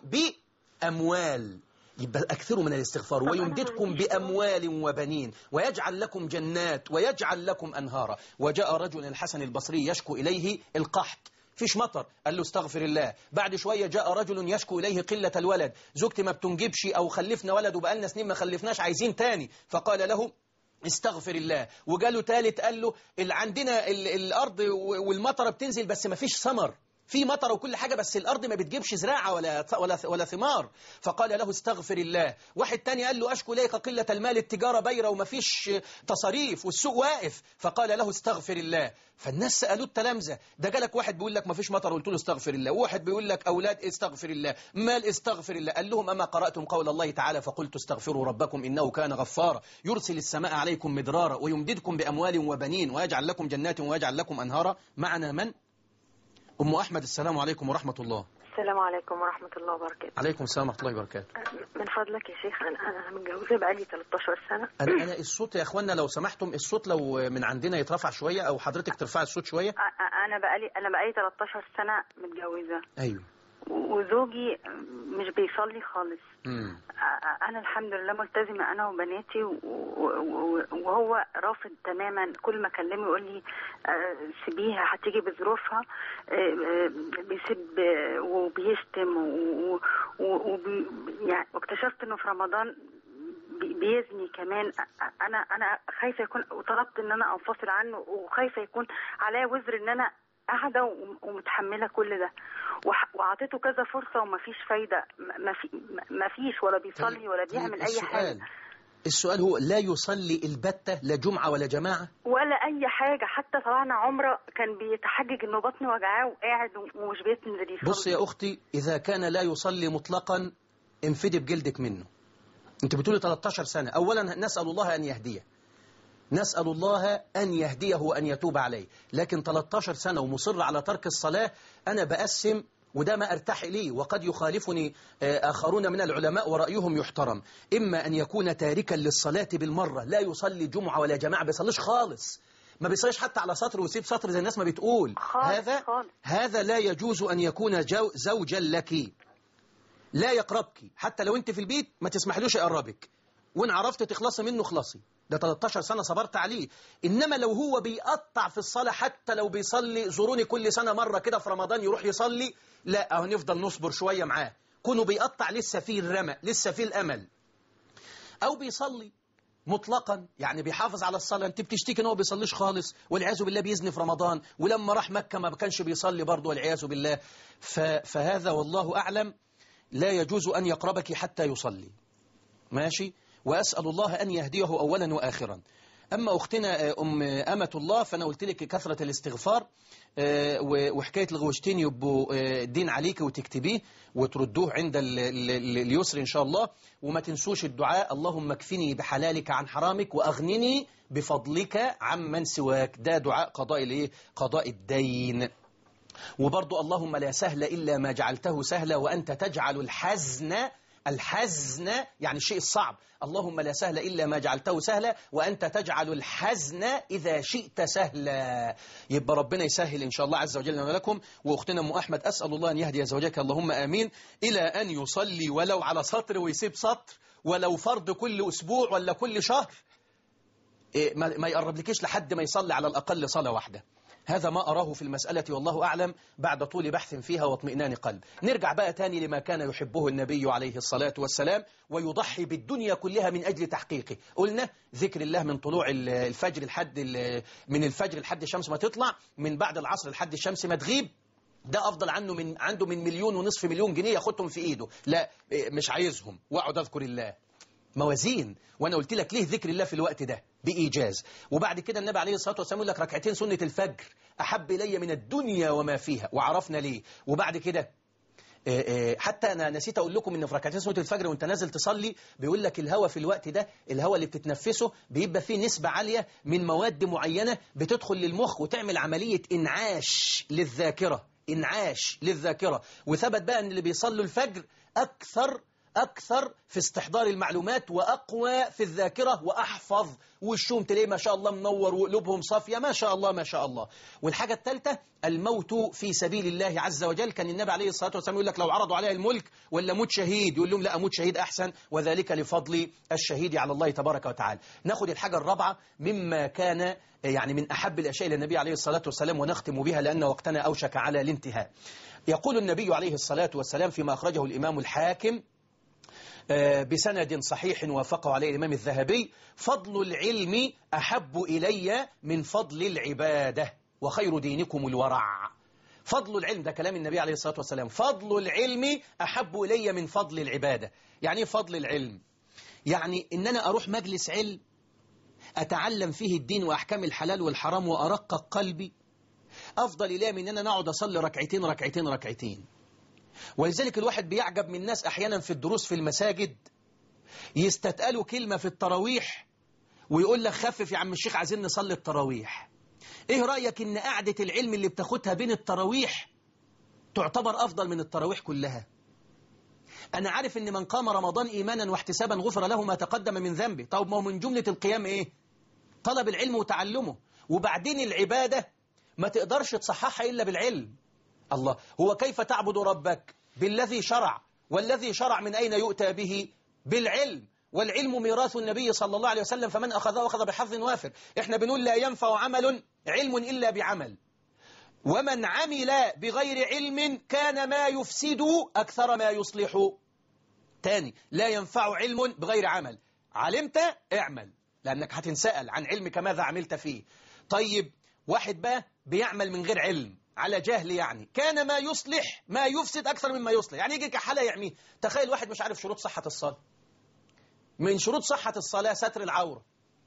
بأموال يبقى أكثروا من الاستغفار طب أنا ويمددكم معلش بأموال وبنين ويجعل لكم جنات ويجعل لكم أنهارا وجاء رجل الحسن البصري يشكو إليه القحط فيش مطر قال له استغفر الله بعد شوية جاء رجل يشكو إليه قلة الولد زوجتي ما بتنجبش أو خلفنا ولد وبقالنا سنين ما خلفناش عايزين تاني فقال له استغفر الله وجاله تالت قال له اللي عندنا ال- الأرض و- والمطرة بتنزل بس ما فيش ثمر في مطر وكل حاجة بس الأرض ما بتجيبش زراعة ولا ولا ولا ثمار فقال له استغفر الله واحد تاني قال له أشكو إليك قلة المال التجارة بايرة وما فيش تصاريف والسوق واقف فقال له استغفر الله فالناس سألوه التلامذة ده جالك واحد بيقول لك ما فيش مطر قلت له استغفر الله وواحد بيقول لك أولاد استغفر الله مال استغفر الله قال لهم أما قرأتم قول الله تعالى فقلت استغفروا ربكم إنه كان غفارا يرسل السماء عليكم مدرارا ويمددكم بأموال وبنين ويجعل لكم جنات ويجعل لكم أنهارا معنا من؟ أم أحمد السلام عليكم ورحمة الله السلام عليكم ورحمة الله وبركاته عليكم السلام ورحمة الله وبركاته من فضلك يا شيخ أنا أنا متجوزة بقالي 13 سنة أنا, أنا الصوت يا أخوانا لو سمحتم الصوت لو من عندنا يترفع شوية أو حضرتك ترفع الصوت شوية أ- أ- أنا بقالي أنا بقالي 13 سنة متجوزة أيوه و- وزوجي مش بيصلي خالص مم. أ- أ- أنا الحمد لله ملتزمة أنا وبناتي و- و- و- وهو رافض تماما كل ما أكلمه يقول لي آه، سيبيها هتيجي بظروفها آه، آه، بيسب آه، وبيشتم و- و- وبي- يعني واكتشفت إنه في رمضان بي- بيزني كمان أ- أ- انا انا خايفه يكون وطلبت ان انا انفصل عنه وخايفه يكون عليا وزر ان انا قاعده وم- ومتحمله كل ده وح- واعطيته كذا فرصه ومفيش فايده م- ما في ما فيش ولا بيصلي ولا طيب بيعمل اي السؤال حاجه السؤال هو لا يصلي البتة لا جمعة ولا جماعة ولا اي حاجه حتى طلعنا عمره كان بيتحجج انه بطني وجعاه وقاعد ومش بينزل يصلي بص يا أختي إذا كان لا يصلي مطلقا انفدي بجلدك منه أنت بتقولي 13 سنة أولا نسأل الله أن يهديه نسأل الله أن يهديه وأن يتوب عليه لكن 13 سنة ومصر على ترك الصلاة أنا بقسم وده ما أرتاح إليه وقد يخالفني آه، آخرون من العلماء ورأيهم يحترم إما أن يكون تاركا للصلاة بالمرة لا يصلي جمعة ولا جماعة بيصليش خالص ما بيصليش حتى على سطر ويسيب سطر زي الناس ما بتقول خالص، هذا خالص. هذا لا يجوز أن يكون جو زوجا لك لا يقربك حتى لو انت في البيت ما تسمحلوش يقربك وان عرفت تخلصي منه خلصي ده 13 سنة صبرت عليه إنما لو هو بيقطع في الصلاة حتى لو بيصلي زوروني كل سنة مرة كده في رمضان يروح يصلي لا أهو نفضل نصبر شوية معاه كونه بيقطع لسه فيه الرمى لسه فيه الأمل أو بيصلي مطلقا يعني بيحافظ على الصلاة انت بتشتكي ان هو بيصليش خالص والعياذ بالله بيزني في رمضان ولما راح مكة ما كانش بيصلي برضه والعياذ بالله ف... فهذا والله أعلم لا يجوز أن يقربك حتى يصلي ماشي وأسأل الله أن يهديه أولا وآخرا أما أختنا آه، أم أمة الله فأنا قلت لك كثرة الاستغفار آه، و- وحكاية الغوشتين يبقوا آه، دين عليك وتكتبيه وتردوه عند ال- ال- ال- اليسر إن شاء الله وما تنسوش الدعاء اللهم اكفني بحلالك عن حرامك وأغنني بفضلك عمن سواك ده دعاء قضاء الايه قضاء الدين وبرضو اللهم لا سهل إلا ما جعلته سهلا وأنت تجعل الحزن الحزن يعني الشيء الصعب اللهم لا سهل إلا ما جعلته سهلا وأنت تجعل الحزن إذا شئت سهلا يبقى ربنا يسهل إن شاء الله عز وجل لنا ولكم وأختنا أم أحمد أسأل الله أن يهدي زوجك اللهم آمين إلى أن يصلي ولو على سطر ويسيب سطر ولو فرض كل أسبوع ولا كل شهر إيه، ما ما يقربلكيش لحد ما يصلي على الأقل صلاة واحدة هذا ما أراه في المسألة والله أعلم بعد طول بحث فيها واطمئنان قلب نرجع بقى تاني لما كان يحبه النبي عليه الصلاة والسلام ويضحي بالدنيا كلها من أجل تحقيقه قلنا ذكر الله من طلوع ال- الفجر لحد ال- من الفجر لحد الشمس ما تطلع من بعد العصر لحد الشمس ما تغيب ده افضل عنه من عنده من مليون ونصف مليون جنيه ياخدهم في ايده لا إيه، مش عايزهم واقعد اذكر الله موازين وانا قلت لك ليه ذكر الله في الوقت ده بايجاز وبعد كده النبي عليه الصلاه والسلام يقول لك ركعتين سنه الفجر احب الي من الدنيا وما فيها وعرفنا ليه وبعد كده آه، آه، حتى انا نسيت اقول لكم ان في ركعتين سنه الفجر وانت نازل تصلي بيقول لك الهواء في الوقت ده الهواء اللي بتتنفسه بيبقى فيه نسبه عاليه من مواد معينه بتدخل للمخ وتعمل عمليه انعاش للذاكره انعاش للذاكره وثبت بقى ان اللي بيصلوا الفجر اكثر أكثر في استحضار المعلومات وأقوى في الذاكرة وأحفظ وشهم تلاقيه ما شاء الله منور وقلوبهم صافية ما شاء الله ما شاء الله والحاجة الثالثة الموت في سبيل الله عز وجل كان النبي عليه الصلاة والسلام يقول لك لو عرضوا عليه الملك ولا موت شهيد يقول لهم لا أموت شهيد أحسن وذلك لفضل الشهيد على الله تبارك وتعالى ناخد الحاجة الرابعة مما كان يعني من أحب الأشياء للنبي عليه الصلاة والسلام ونختم بها لأن وقتنا أوشك على الانتهاء يقول النبي عليه الصلاة والسلام فيما أخرجه الإمام الحاكم آه، بسند صحيح وافقه عليه الإمام الذهبي فضل العلم أحب إلي من فضل العبادة وخير دينكم الورع فضل العلم ده كلام النبي عليه الصلاة والسلام فضل العلم أحب إلي من فضل العبادة يعني إيه فضل العلم يعني إن أنا أروح مجلس علم أتعلم فيه الدين وأحكام الحلال والحرام وأرقق قلبي أفضل إلي من أن أنا أقعد أصلي ركعتين ركعتين ركعتين ولذلك الواحد بيعجب من الناس أحيانا في الدروس في المساجد يستتقلوا كلمة في التراويح ويقول لك خفف يا عم الشيخ عايزين نصلي التراويح ايه رأيك ان قعدة العلم اللي بتاخدها بين التراويح تعتبر أفضل من التراويح كلها أنا عارف ان من قام رمضان إيمانا واحتسابا غفر له ما تقدم من ذنبه طب ما هو من جملة القيام ايه طلب العلم وتعلمه وبعدين العبادة ما تقدرش تصححها إلا بالعلم الله هو كيف تعبد ربك بالذي شرع والذي شرع من أين يؤتى به بالعلم والعلم ميراث النبي صلى الله عليه وسلم فمن أخذه أخذ بحظ وافر إحنا بنقول لا ينفع عمل علم إلا بعمل ومن عمل بغير علم كان ما يفسد أكثر ما يصلح تاني لا ينفع علم بغير عمل علمت اعمل لأنك هتنسأل عن علمك ماذا عملت فيه طيب واحد بقى بيعمل من غير علم على جهل يعني كان ما يصلح ما يفسد أكثر مما يصلح يعني يجي كحالة يعميه تخيل واحد مش عارف شروط صحة الصلاة من شروط صحة الصلاة ستر العورة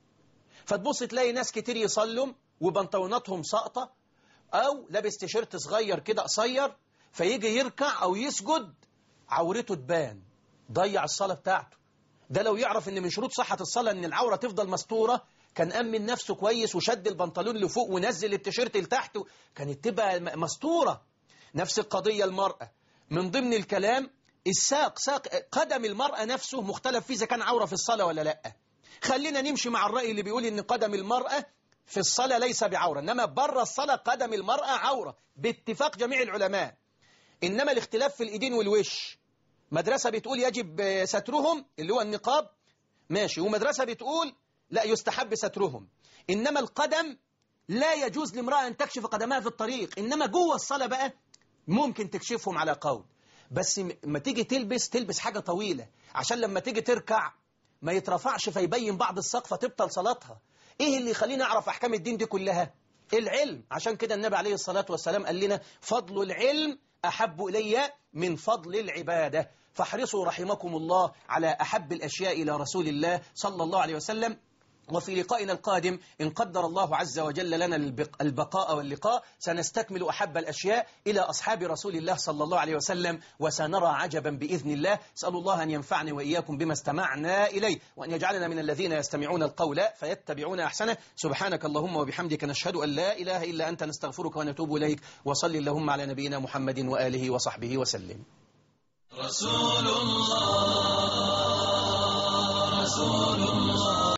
فتبص تلاقي ناس كتير يصلوا وبنطلوناتهم ساقطة أو لابس تيشيرت صغير كده قصير فيجي يركع أو يسجد عورته تبان ضيع الصلاة بتاعته ده لو يعرف ان من شروط صحة الصلاة ان العورة تفضل مستورة كان أمن نفسه كويس وشد البنطلون لفوق ونزل التيشيرت لتحت كانت تبقى مستورة نفس القضية المرأة من ضمن الكلام الساق ساق قدم المرأة نفسه مختلف فيه إذا كان عورة في الصلاة ولا لا خلينا نمشي مع الرأي اللي بيقول ان قدم المرأة في الصلاة ليس بعورة إنما بره الصلاة قدم المرأة عورة باتفاق جميع العلماء إنما الاختلاف في الإيدين والوش مدرسة بتقول يجب سترهم اللي هو النقاب ماشي ومدرسة بتقول لا يستحب سترهم إنما القدم لا يجوز لامرأة أن تكشف قدمها في الطريق إنما جوه الصلاة بقى ممكن تكشفهم على قول بس ما تيجي تلبس تلبس حاجة طويلة عشان لما تيجي تركع ما يترفعش فيبين بعض السقف فتبطل صلاتها إيه اللي يخليني أعرف أحكام الدين دي كلها العلم عشان كده النبي عليه الصلاة والسلام قال لنا فضل العلم أحب إلي من فضل العبادة فاحرصوا رحمكم الله على أحب الأشياء إلى رسول الله صلى الله عليه وسلم وفي لقائنا القادم إن قدر الله عز وجل لنا البق- البقاء واللقاء سنستكمل أحب الأشياء إلى أصحاب رسول الله صلى الله عليه وسلم وسنرى عجبا بإذن الله اسأل الله أن ينفعني وإياكم بما استمعنا إليه وأن يجعلنا من الذين يستمعون القول فيتبعون أحسنه سبحانك اللهم وبحمدك نشهد أن لا إله إلا أنت نستغفرك ونتوب إليك وصل اللهم على نبينا محمد وآله وصحبه وسلم رسول الله رسول الله